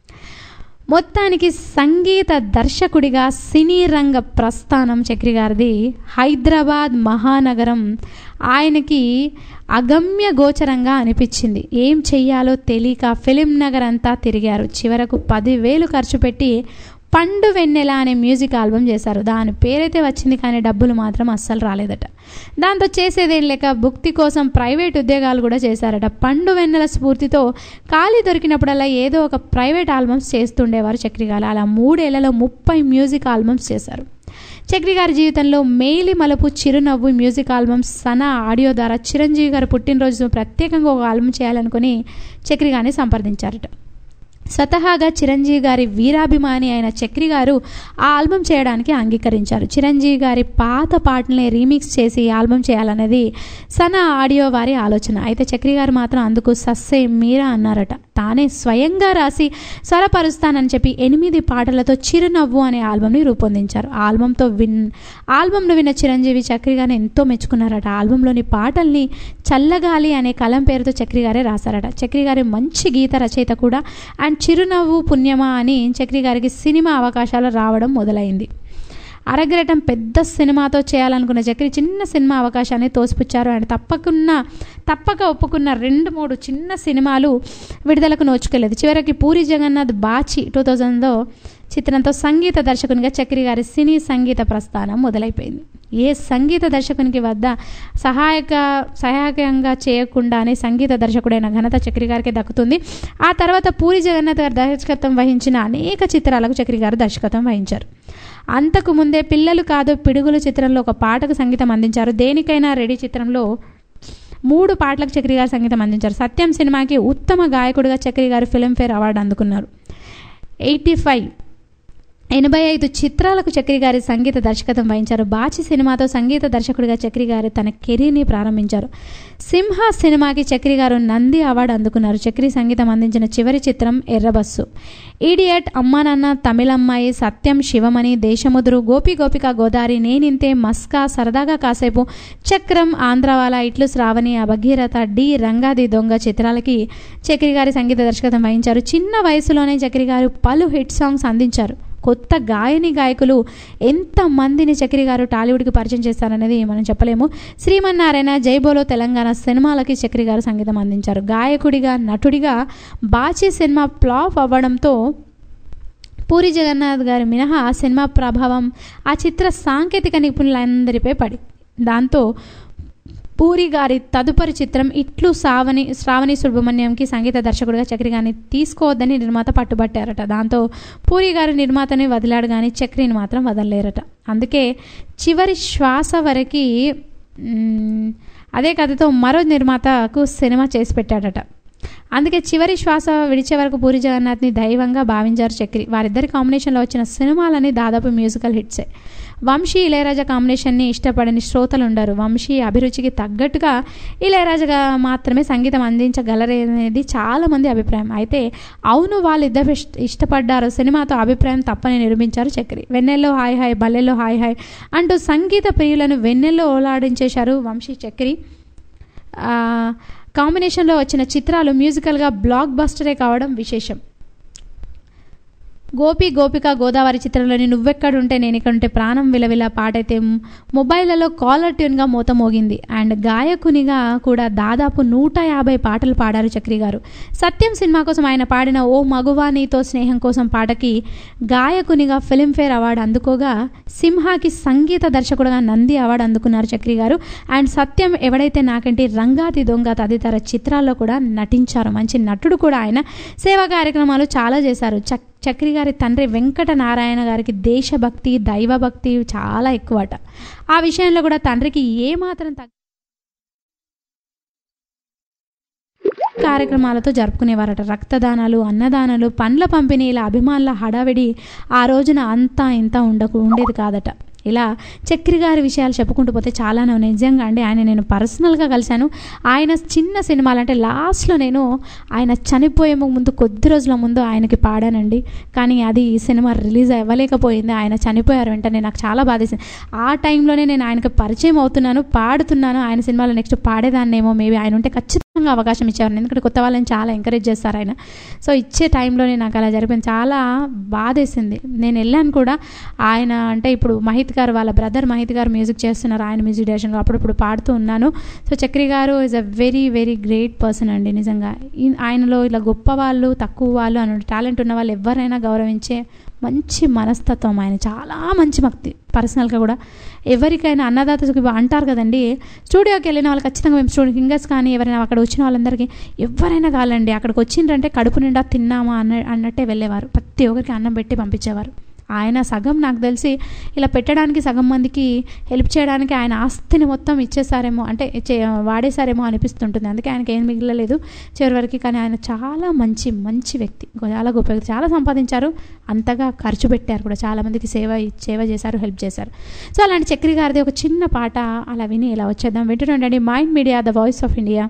మొత్తానికి సంగీత దర్శకుడిగా సినీ రంగ ప్రస్థానం చక్రి గారిది హైదరాబాద్ మహానగరం ఆయనకి అగమ్య గోచరంగా అనిపించింది ఏం చెయ్యాలో తెలియక ఫిలిం నగర్ అంతా తిరిగారు చివరకు పదివేలు ఖర్చు పెట్టి పండు వెన్నెల అనే మ్యూజిక్ ఆల్బమ్ చేశారు దాని పేరైతే వచ్చింది కానీ డబ్బులు మాత్రం అస్సలు రాలేదట దాంతో చేసేదేం లేక భుక్తి కోసం ప్రైవేట్ ఉద్యోగాలు కూడా చేశారట పండు వెన్నెల స్ఫూర్తితో ఖాళీ దొరికినప్పుడల్లా ఏదో ఒక ప్రైవేట్ ఆల్బమ్స్ చేస్తుండేవారు చక్రిగారు అలా మూడేళ్లలో ముప్పై మ్యూజిక్ ఆల్బమ్స్ చేశారు చక్రి గారి జీవితంలో మేలి మలుపు చిరునవ్వు మ్యూజిక్ ఆల్బమ్స్ సనా ఆడియో ద్వారా చిరంజీవి గారు పుట్టినరోజు ప్రత్యేకంగా ఒక ఆల్బమ్ చేయాలనుకుని చక్రి గారిని సంప్రదించారట స్వతహాగా చిరంజీవి గారి వీరాభిమాని అయిన చక్రి గారు ఆ ఆల్బమ్ చేయడానికి అంగీకరించారు చిరంజీవి గారి పాత పాటల్ని రీమిక్స్ చేసి ఈ ఆల్బమ్ చేయాలనేది సనా ఆడియో వారి ఆలోచన అయితే చక్రి గారు మాత్రం అందుకు సస్సే మీరా అన్నారట తానే స్వయంగా రాసి స్వరపరుస్తానని చెప్పి ఎనిమిది పాటలతో చిరునవ్వు అనే ఆల్బమ్ని రూపొందించారు ఆ ఆల్బంతో విన్ ఆల్బమ్ను విన్న చిరంజీవి చక్రి గారిని ఎంతో మెచ్చుకున్నారట ఆల్బంలోని పాటల్ని చల్లగాలి అనే కలం పేరుతో చక్రి గారే రాశారట చక్రి గారి మంచి గీత రచయిత కూడా అండ్ చిరునవ్వు పుణ్యమా అని చక్రి గారికి సినిమా అవకాశాలు రావడం మొదలైంది అరగ్రటం పెద్ద సినిమాతో చేయాలనుకున్న చక్రి చిన్న సినిమా అవకాశాన్ని తోసిపుచ్చారు అండ్ తప్పకున్న తప్పక ఒప్పుకున్న రెండు మూడు చిన్న సినిమాలు విడుదలకు నోచుకోలేదు చివరికి పూరి జగన్నాథ్ బాచి టూ థౌజండ్లో చిత్రంతో సంగీత దర్శకునిగా చక్రి గారి సినీ సంగీత ప్రస్థానం మొదలైపోయింది ఏ సంగీత దర్శకునికి వద్ద సహాయక సహాయకంగా చేయకుండానే సంగీత దర్శకుడైన ఘనత చక్రి గారికి దక్కుతుంది ఆ తర్వాత పూరి జగన్నాథ్ గారు దర్శకత్వం వహించిన అనేక చిత్రాలకు చక్రి గారు దర్శకత్వం వహించారు అంతకు ముందే పిల్లలు కాదు పిడుగులు చిత్రంలో ఒక పాటకు సంగీతం అందించారు దేనికైనా రెడీ చిత్రంలో మూడు పాటలకు చక్రి గారు సంగీతం అందించారు సత్యం సినిమాకి ఉత్తమ గాయకుడిగా చక్రి గారు ఫిల్మ్ఫేర్ అవార్డు అందుకున్నారు ఎయిటీ ఫైవ్ ఎనభై ఐదు చిత్రాలకు చక్రి గారి సంగీత దర్శకత్వం వహించారు బాచి సినిమాతో సంగీత దర్శకుడిగా చక్రి గారు తన కెరీర్ని ప్రారంభించారు సింహ సినిమాకి చక్రి గారు నంది అవార్డు అందుకున్నారు చక్రి సంగీతం అందించిన చివరి చిత్రం ఎర్రబస్సు ఈడియట్ అమ్మా నాన్న తమిళమ్మాయి సత్యం శివమణి దేశముదురు గోపి గోపిక గోదారి నేనింతే మస్కా సరదాగా కాసేపు చక్రం ఆంధ్రవాల ఇట్లు శ్రావణి అభగీరథ డి రంగాది దొంగ చిత్రాలకి చక్రి గారి సంగీత దర్శకత్వం వహించారు చిన్న వయసులోనే చక్రి గారు పలు హిట్ సాంగ్స్ అందించారు కొత్త గాయని గాయకులు ఎంతమందిని చక్రి గారు టాలీవుడ్కి పరిచయం చేస్తారనేది మనం చెప్పలేము శ్రీమన్నారాయణ జైబోలో తెలంగాణ సినిమాలకి చక్రి గారు సంగీతం అందించారు గాయకుడిగా నటుడిగా బాచీ సినిమా ఫ్లాప్ అవ్వడంతో పూరి జగన్నాథ్ గారి మినహా ఆ సినిమా ప్రభావం ఆ చిత్ర సాంకేతిక నిపుణులందరిపై పడి దాంతో పూరి గారి తదుపరి చిత్రం ఇట్లు సావని శ్రావణి సుబ్రహ్మణ్యంకి సంగీత దర్శకుడిగా చక్రి గారిని తీసుకోవద్దని నిర్మాత పట్టుబట్టారట దాంతో పూరి గారి నిర్మాతని వదిలాడు కానీ చక్రిని మాత్రం వదలలేరట అందుకే చివరి శ్వాస వరకు మ్, అదే కథతో మరో నిర్మాతకు సినిమా చేసి పెట్టాడట అందుకే చివరి శ్వాస విడిచే వరకు పూరి జగన్నాథ్ని దైవంగా భావించారు చక్రి వారిద్దరి కాంబినేషన్లో వచ్చిన సినిమాలని దాదాపు మ్యూజికల్ హిట్సే వంశీ ఇళయరాజా కాంబినేషన్ని ఇష్టపడని శ్రోతలు ఉండరు వంశీ అభిరుచికి తగ్గట్టుగా ఇళయరాజాగా మాత్రమే సంగీతం అందించగలరనేది చాలామంది అభిప్రాయం అయితే అవును వాళ్ళిద్దరు ఇష్ట ఇష్టపడ్డారు సినిమాతో అభిప్రాయం తప్పని నిరూపించారు చక్రి వెన్నెల్లో హాయ్ హాయ్ బల్లెల్లో హాయ్ హాయ్ అంటూ సంగీత ప్రియులను వెన్నెల్లో ఓలాడించేశారు వంశీ చక్రి ఆ, కాంబినేషన్లో వచ్చిన చిత్రాలు మ్యూజికల్గా బ్లాక్ బస్టరే కావడం విశేషం గోపి గోపిక గోదావరి చిత్రంలోని నువ్వెక్కడుంటే నేను ఇక్కడుంటే ప్రాణం విలవిల పాట అయితే మొబైల్లలో కాలర్ ట్యూన్గా మోత మోగింది అండ్ గాయకునిగా కూడా దాదాపు నూట యాభై పాటలు పాడారు చక్రి గారు సత్యం సినిమా కోసం ఆయన పాడిన ఓ మగువా నీతో స్నేహం కోసం పాటకి గాయకునిగా ఫిలింఫేర్ అవార్డు అందుకోగా సింహాకి సంగీత దర్శకుడుగా నంది అవార్డు అందుకున్నారు చక్రి గారు అండ్ సత్యం ఎవడైతే నాకంటే రంగాతి దొంగ తదితర చిత్రాల్లో కూడా నటించారు మంచి నటుడు కూడా ఆయన సేవా కార్యక్రమాలు చాలా చేశారు చక్ చక్రి గారి తండ్రి వెంకట నారాయణ గారికి దేశభక్తి దైవభక్తి చాలా ఎక్కువట ఆ విషయంలో కూడా తండ్రికి ఏమాత్రం తగ్గ కార్యక్రమాలతో జరుపుకునేవారట రక్తదానాలు అన్నదానాలు పండ్ల పంపిణీ ఇలా అభిమానుల హడావిడి ఆ రోజున అంతా ఇంత ఉండకు ఉండేది కాదట ఇలా చక్రి గారి విషయాలు చెప్పుకుంటూ పోతే చాలానే ఉన్నాయి నిజంగా అండి ఆయన నేను పర్సనల్గా కలిశాను ఆయన చిన్న సినిమాలు అంటే లాస్ట్లో నేను ఆయన చనిపోయే ముందు కొద్ది రోజుల ముందు ఆయనకి పాడానండి కానీ అది ఈ సినిమా రిలీజ్ అవ్వలేకపోయింది ఆయన చనిపోయారు వెంటనే నాకు చాలా బాధేసింది ఆ టైంలోనే నేను ఆయనకి పరిచయం అవుతున్నాను పాడుతున్నాను ఆయన సినిమాలో నెక్స్ట్ పాడేదాన్నేమో మేబీ ఆయన ఉంటే ఖచ్చితంగా అవకాశం ఇచ్చేవారు ఎందుకంటే కొత్త వాళ్ళని చాలా ఎంకరేజ్ చేస్తారు ఆయన సో ఇచ్చే టైంలోనే నాకు అలా జరిపింది చాలా బాధేసింది నేను వెళ్ళాను కూడా ఆయన అంటే ఇప్పుడు మహిత్ గారు వాళ్ళ బ్రదర్ మహిత్ గారు మ్యూజిక్ చేస్తున్నారు ఆయన మ్యూజిక్ డైరెక్షన్లో అప్పుడప్పుడు పాడుతూ ఉన్నాను సో చక్రి గారు is a very very great person అండి నిజంగా ఈ- ఆయనలో ఇలా గొప్ప వాళ్ళు తక్కువ వాళ్ళు అని టాలెంట్ ఉన్న వాళ్ళు ఎవరైనా గౌరవించే మంచి మనస్తత్వం ఆయన చాలా మంచి భక్తి పర్సనల్గా కూడా ఎవరికైనా అన్నదాత సుఖీ- అంటారు కదండి స్టూడియోకి వెళ్ళిన వాళ్ళు ఖచ్చితంగా మేము స్టూడియో సింగర్స్ కానీ ఎవరైనా అక్కడ వచ్చిన వాళ్ళందరికీ ఎవరైనా కావాలండి అక్కడికి వచ్చిండ్రంటే కడుపు నిండా తిన్నామా అన్న అన్నట్టే వెళ్ళేవారు ప్రతి ఒక్కరికి అన్నం పెట్టి పంపించేవారు ఆయన సగం నాకు తెలిసి ఇలా పెట్టడానికి సగం మందికి హెల్ప్ చేయడానికి ఆయన ఆస్తిని మొత్తం ఇచ్చేసారేమో అంటే చే- వాడేసారేమో అనిపిస్తుంటుంది అందుకే ఆయనకి ఏం మిగలలేదు చివరి వరకు కానీ ఆయన చాలా మంచి మంచి వ్యక్తి చాలా గొప్ప వ్యక్తి చాలా సంపాదించారు అంతగా ఖర్చు పెట్టారు కూడా చాలా మందికి సేవ సేవ చేశారు హెల్ప్ చేశారు సో అలాంటి చక్రి గారిది ఒక చిన్న పాట అలా విని ఇలా వచ్చేద్దాం వింటుండండి Mind media the voice of India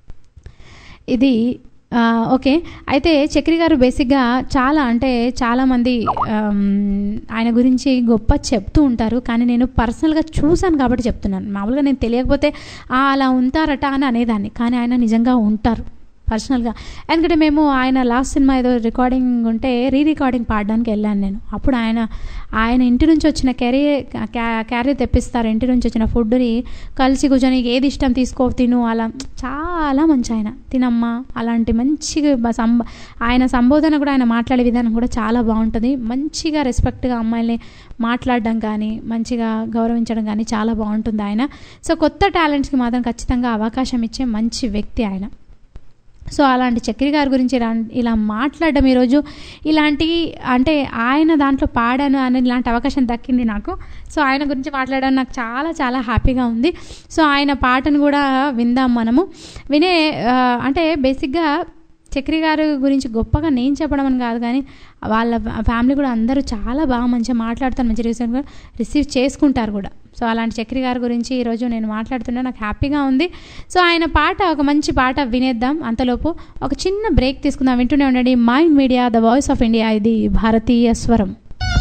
ఇది ఆ, ఓకే అయితే చక్రి గారు బేసిక్గా చాలా అంటే చాలామంది ఆమ్, ఆయన గురించి గొప్ప చెప్తూ ఉంటారు కానీ నేను పర్సనల్గా చూశాను కాబట్టి చెప్తున్నాను మామూలుగా నేను తెలియకపోతే "ఆ, అలా ఉంటారట అని అనేదాన్ని కానీ ఆయన నిజంగా ఉంటారు పర్సనల్గా ఎందుకంటే మేము ఆయన లాస్ట్ సినిమా ఏదో రికార్డింగ్ ఉంటే రీ రికార్డింగ్ పాడడానికి వెళ్ళాను నేను అప్పుడు ఆయన ఆయన ఇంటి నుంచి వచ్చిన క్యారీ క్యారీ తెప్పిస్తారు ఇంటి నుంచి వచ్చిన ఫుడ్ని కలిసి కూర్చొని ఏది ఇష్టం తీసుకో తిను అలా చాలా మంచి ఆయన తినమ్మా అలాంటి మంచిగా బ- సంబ ఆయన సంబోధన కూడా ఆయన మాట్లాడే విధానం కూడా చాలా బాగుంటుంది మంచిగా రెస్పెక్ట్గా అమ్మాయిల్ని మాట్లాడడం కానీ మంచిగా గౌరవించడం కానీ చాలా బాగుంటుంది ఆయన సో కొత్త టాలెంట్స్కి మాత్రం ఖచ్చితంగా అవకాశం ఇచ్చే మంచి వ్యక్తి ఆయన సో అలాంటి చక్రి గారి గురించి ఇలా ఇలా మాట్లాడడం ఈరోజు ఇలాంటి అంటే ఆయన దాంట్లో పాడాను అని ఇలాంటి అవకాశం దక్కింది నాకు సో ఆయన గురించి మాట్లాడడం నాకు చాలా చాలా హ్యాపీగా ఉంది సో ఆయన పాటను కూడా విందాం మనము వినే ఆ, అంటే బేసిక్గా చక్రి గారి గురించి గొప్పగా నేను చెప్పడం అని కాదు కానీ వాళ్ళ ఫ్యామిలీ కూడా అందరూ చాలా బాగా మంచిగా మాట్లాడుతారు మంచి రీసెంట్ కూడా రిసీవ్ చేసుకుంటారు కూడా సో అలాంటి చక్రి గారి గురించి ఈరోజు నేను మాట్లాడుతున్నా నాకు హ్యాపీగా ఉంది సో ఆయన పాట ఒక మంచి పాట వినేద్దాం అంతలోపు ఒక చిన్న బ్రేక్ తీసుకుందాం వింటూనే ఉండండి mind media the voice of India ఇది భారతీయ స్వరం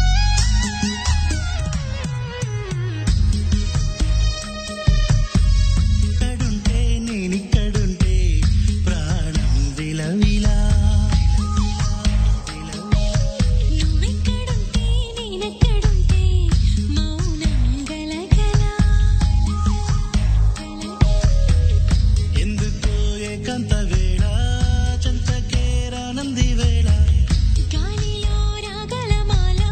ఇక్కడుంటే నేనిక్కడుంటే ప్రాణం విలవిలా నువ్వెక్కడుంటే నేనెక్కడుంటే మౌనం గలగల ఎందుకో ఏకాంత వేళ చెంతకేరానంది వేళ గాలిలో రాగల మాల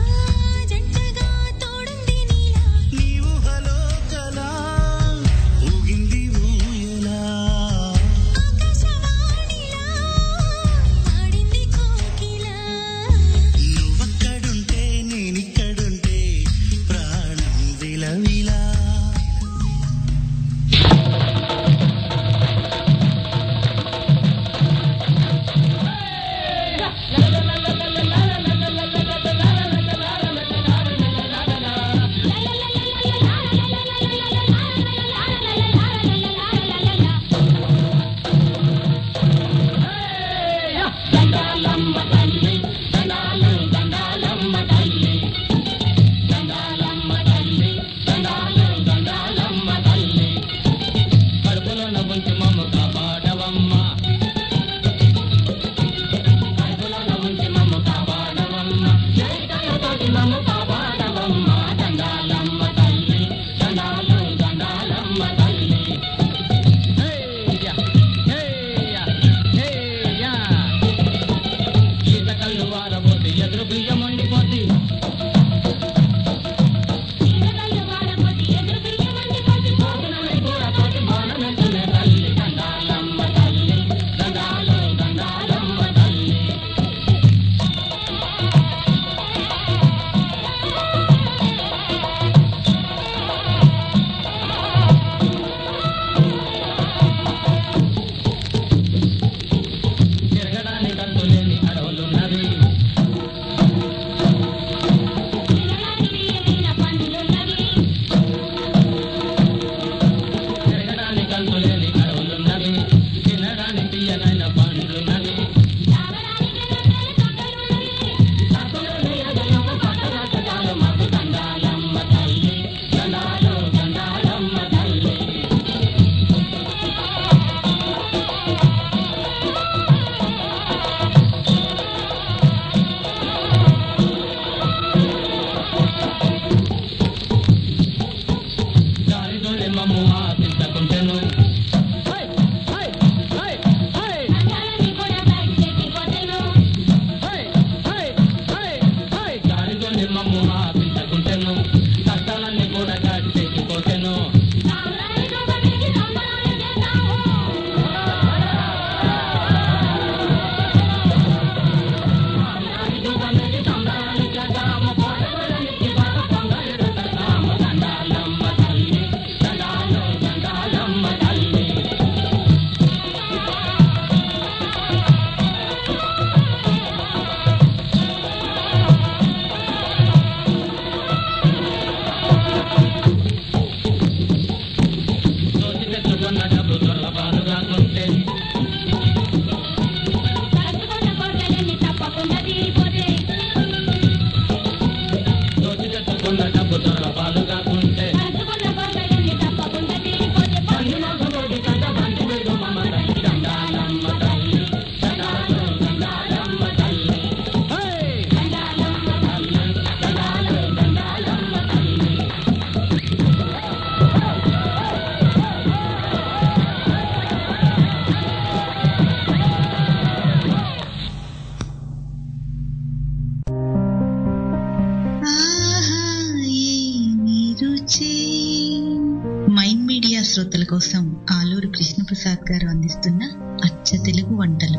శ్రోతల కోసం ఆలూరు కృష్ణప్రసాద్ గారు అందిస్తున్న అచ్చ తెలుగు వంటలు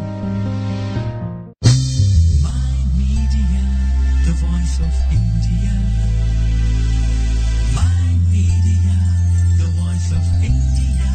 The voice of India. My media, the voice of India.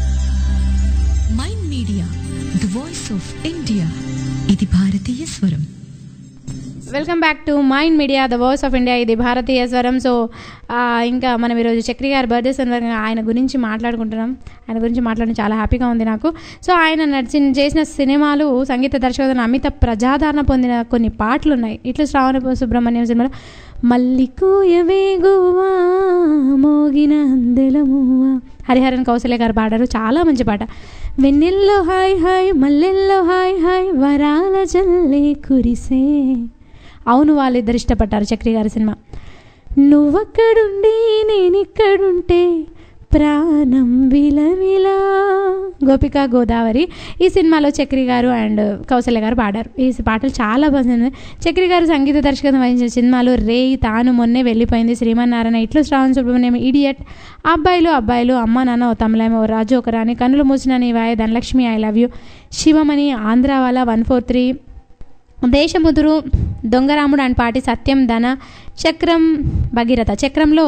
Mind Media the voice of India ఇది భారతీయ స్వరం welcome back to mind media the voice of India ఇది భారతీయ స్వరం సో ఆ, ఇంకా మనం ఈరోజు చక్రి గారి బర్త్డే సందర్భంగా ఆయన గురించి మాట్లాడుకుంటున్నాం ఆయన గురించి మాట్లాడడం చాలా హ్యాపీగా ఉంది నాకు సో ఆయన నడిచిన చేసిన సినిమాలు సంగీత దర్శకత్వం అమిత ప్రజాదరణ పొందిన కొన్ని పాటలు ఉన్నాయి ఇట్లా శ్రావణ సుబ్రహ్మణ్యం సినిమాలో మల్లికూయవే గువ్వా మోగిన అందెలమువ్వా హరిహరన్ కౌశల్య గారు పాడారు చాలా మంచి పాట వెన్నెల్లో హాయ్ హాయ్ మల్లెల్లో హాయ్ హాయ్ వరాల జల్లే కురిసే అవును వాళ్ళిద్దరు ఇష్టపడ్డారు చక్రి గారి సినిమా నువ్వక్కడుండి నేనిక్కడుంటే ప్రాణం విలవిలా గోపిక గోదావరి ఈ సినిమాలో చక్రి గారు అండ్ కౌశల్య గారు పాడారు ఈ పాటలు చాలా బాగుంది చక్రి గారు సంగీత దర్శకత్వం వహించిన సినిమాలు రే తాను మొన్నే వెళ్ళిపోయింది శ్రీమన్నారాయణ ఇట్లు శ్రావణ సుబ్రహ్మణ్యం ఇడియట్ అబ్బాయిలు అబ్బాయిలు అమ్మ నాన్న ఓ తమిళేమో ఓ రాజు ఒక రాణి కన్నులు మూసిన నీ వాయ Dhanalakshmi I love you Shivamani Andhrawala one four three Desamuduru Dongaramudu and పాటి సత్యం ధన చక్రం భగీరథ చక్రంలో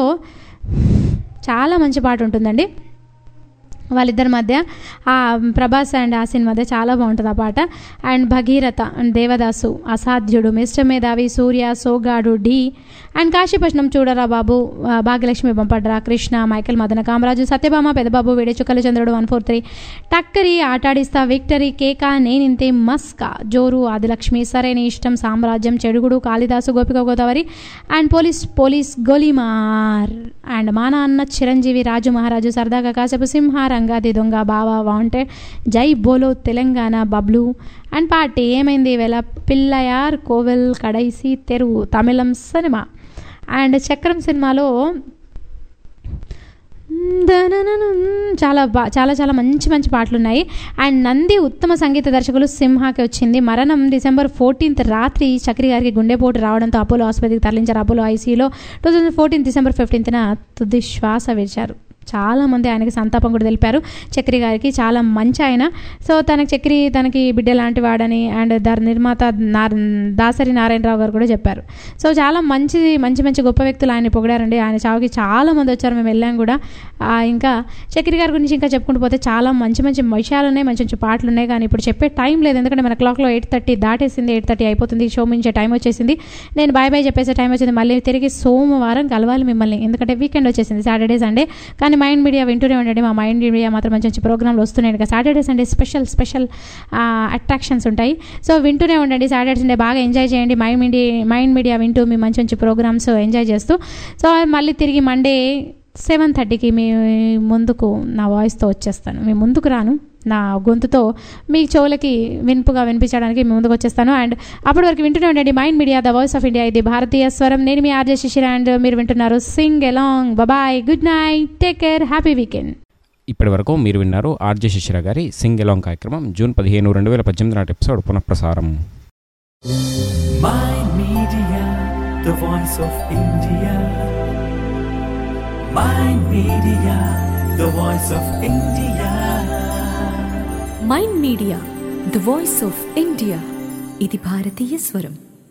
చాలా మంచి పాట ఉంటుందండి వాళ్ళిద్దరి మధ్య ఆ ప్రభాస్ అండ్ ఆసిన్ మధ్య చాలా బాగుంటుంది ఆ పాట and Bhageeratha and Devadasu Asadhyudu mister Medhavi Surya Sogadu డి అండ్ కాశీపట్నం చూడరా బాబు ఆ, భాగ్యలక్ష్మి పంపడ్రా కృష్ణ మైకేల్ మదన కామరాజు సత్యభామ పెదబాబు వేడేచుక్కల చంద్రుడు వన్ ఫోర్ త్రీ టక్కరి ఆటాడిస్తా విక్టరీ కేకా నేనింతే మస్కా జోరు ఆదిలక్ష్మి సరైన ఇష్టం సామ్రాజ్యం చెడుగుడు Kalidasu Gopika Godavari and police police Golimaar and మా నాన్న చిరంజీవి రాజు మహారాజు సరదాగా కాసేపు సింహ రంగాది దొంగ బావా వాంటెడ్ జై బోలో తెలంగాణ బబ్లు అండ్ పార్టీ ఏమైంది వేళ పిల్లయార్ కోవెల్ కడైసి తెరువు తమిళం సినిమా అండ్ చక్రం సినిమాలో దనననం చాలా బా చాలా చాలా మంచి మంచి పాటలు ఉన్నాయి అండ్ నంది ఉత్తమ సంగీత దర్శకులు సింహాకి వచ్చింది మరణం డిసెంబర్ ఫోర్టీన్త్ రాత్రి చక్రి గారికి గుండెపోటు రావడంతో అపోలో ఆసుపత్రికి తరలించారు అపోలో ఐసీయూలో టూ థౌజండ్ ఫోర్టీన్ డిసెంబర్ ఫిఫ్టీన్త్న తుది శ్వాస విడిచారు చాలా మంది ఆయనకి సంతాపం కూడా తెలిపారు చక్రి గారికి చాలా మంచి ఆయన సో తనకి చక్రి తనకి బిడ్డ లాంటి వాడని అండ్ దాని నిర్మాత నార్ దాసరి నారాయణరావు గారు కూడా చెప్పారు సో చాలా మంచి మంచి మంచి గొప్ప వ్యక్తులు ఆయన పొగిడారండి ఆయన చావుకి చాలా మంది వచ్చారు మేము వెళ్ళాం కూడా ఆ, ఇంకా చక్రి గారి గురించి ఇంకా చెప్పుకుంటూ పోతే చాలా మంచి మంచి విషయాలు ఉన్నాయి మంచి మంచి పాటలు ఉన్నాయి కానీ ఇప్పుడు చెప్పే టైం లేదు ఎందుకంటే మన క్లాక్లో ఎయిట్ థర్టీ దాటేసింది ఎయిట్ థర్టీ అయిపోతుంది షో మించే టైం వచ్చేసింది నేను బాయ్ బాయ్ చెప్పేసే టైం వచ్చింది మళ్ళీ తిరిగి సోమవారం కలవాలి మిమ్మల్ని ఎందుకంటే వీకెండ్ వచ్చేసింది సాటర్డే సండే కానీ మైండ్ మీడియా వింటూనే ఉండండి మా మైండ్ మీడియా మాత్రం మంచి మంచి ప్రోగ్రాంలు వస్తున్నాయి ఇంకా Saturday Sunday special special attractions ఉంటాయి సో వింటూనే ఉండండి సాటర్డే సండే బాగా ఎంజాయ్ చేయండి మైండ్ మీడియా మైండ్ మీడియా వింటూ మీ మంచి మంచి ప్రోగ్రామ్స్ ఎంజాయ్ చేస్తూ సో మళ్ళీ తిరిగి మండే సెవెన్ థర్టీకి మీ ముందుకు నా వాయిస్తో వచ్చేస్తాను మీ ముందుకు రాను నా గొంతుతో మీ చెవులకి వినుపుగా వినిపించడానికి మీ ముందుకు వచ్చేస్తాను అండ్ అప్పటి వరకు వింటూనే ఉండండి mind media the voice of India ఇది భారతీయ స్వరం నేను మీ ఆర్జే శిశిర అండ్ మీరు వింటున్నారు sing along bye good night take care happy weekend ఇప్పటి వరకు మీరు విన్నారు ఆర్జే శిశిర గారి సింగ్ ఎలాంగ్ కార్యక్రమం జూన్ పదిహేను రెండు వేల పద్దెనిమిది నాటి ఎపిసోడ్ పునఃప్రసారం My media, the voice of India. My media, the voice of India. Mind Media the voice of India ఇది భారతీయ స్వరం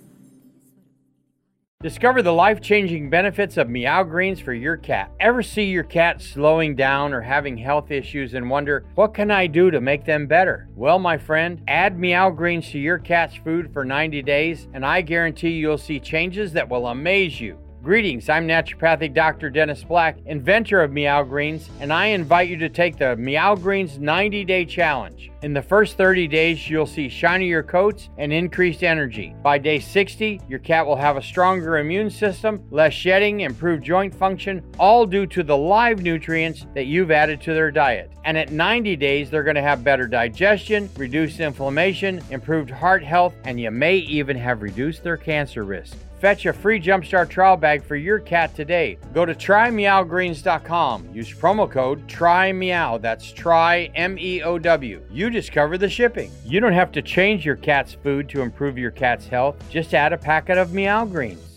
Discover the life changing benefits of Meow Greens for your cat. Ever see your cat slowing down or having health issues and wonder, what can I do to make them better? Well, my friend, add Meow Greens to your cat's food for 90 days, and I guarantee you'll see changes that will amaze you. Greetings, I'm naturopathic Dr. Dennis Black, inventor of Meow Greens, and I invite you to take the Meow Greens 90 day challenge. In the first 30 days, you'll see shinier coats and increased energy. By day 60, your cat will have a stronger immune system, less shedding, improved joint function, all due to the live nutrients that you've added to their diet. And at 90 days, they're going to have better digestion, reduced inflammation, improved heart health, and you may even have reduced their cancer risk. Fetch a free Jumpstart trial bag for your cat today. Go to trymeowgreens.com. Use promo code TRYMEOW. That's try M E O W. You discover the shipping. You don't have to change your cat's food to improve your cat's health. Just add a packet of Meow Greens.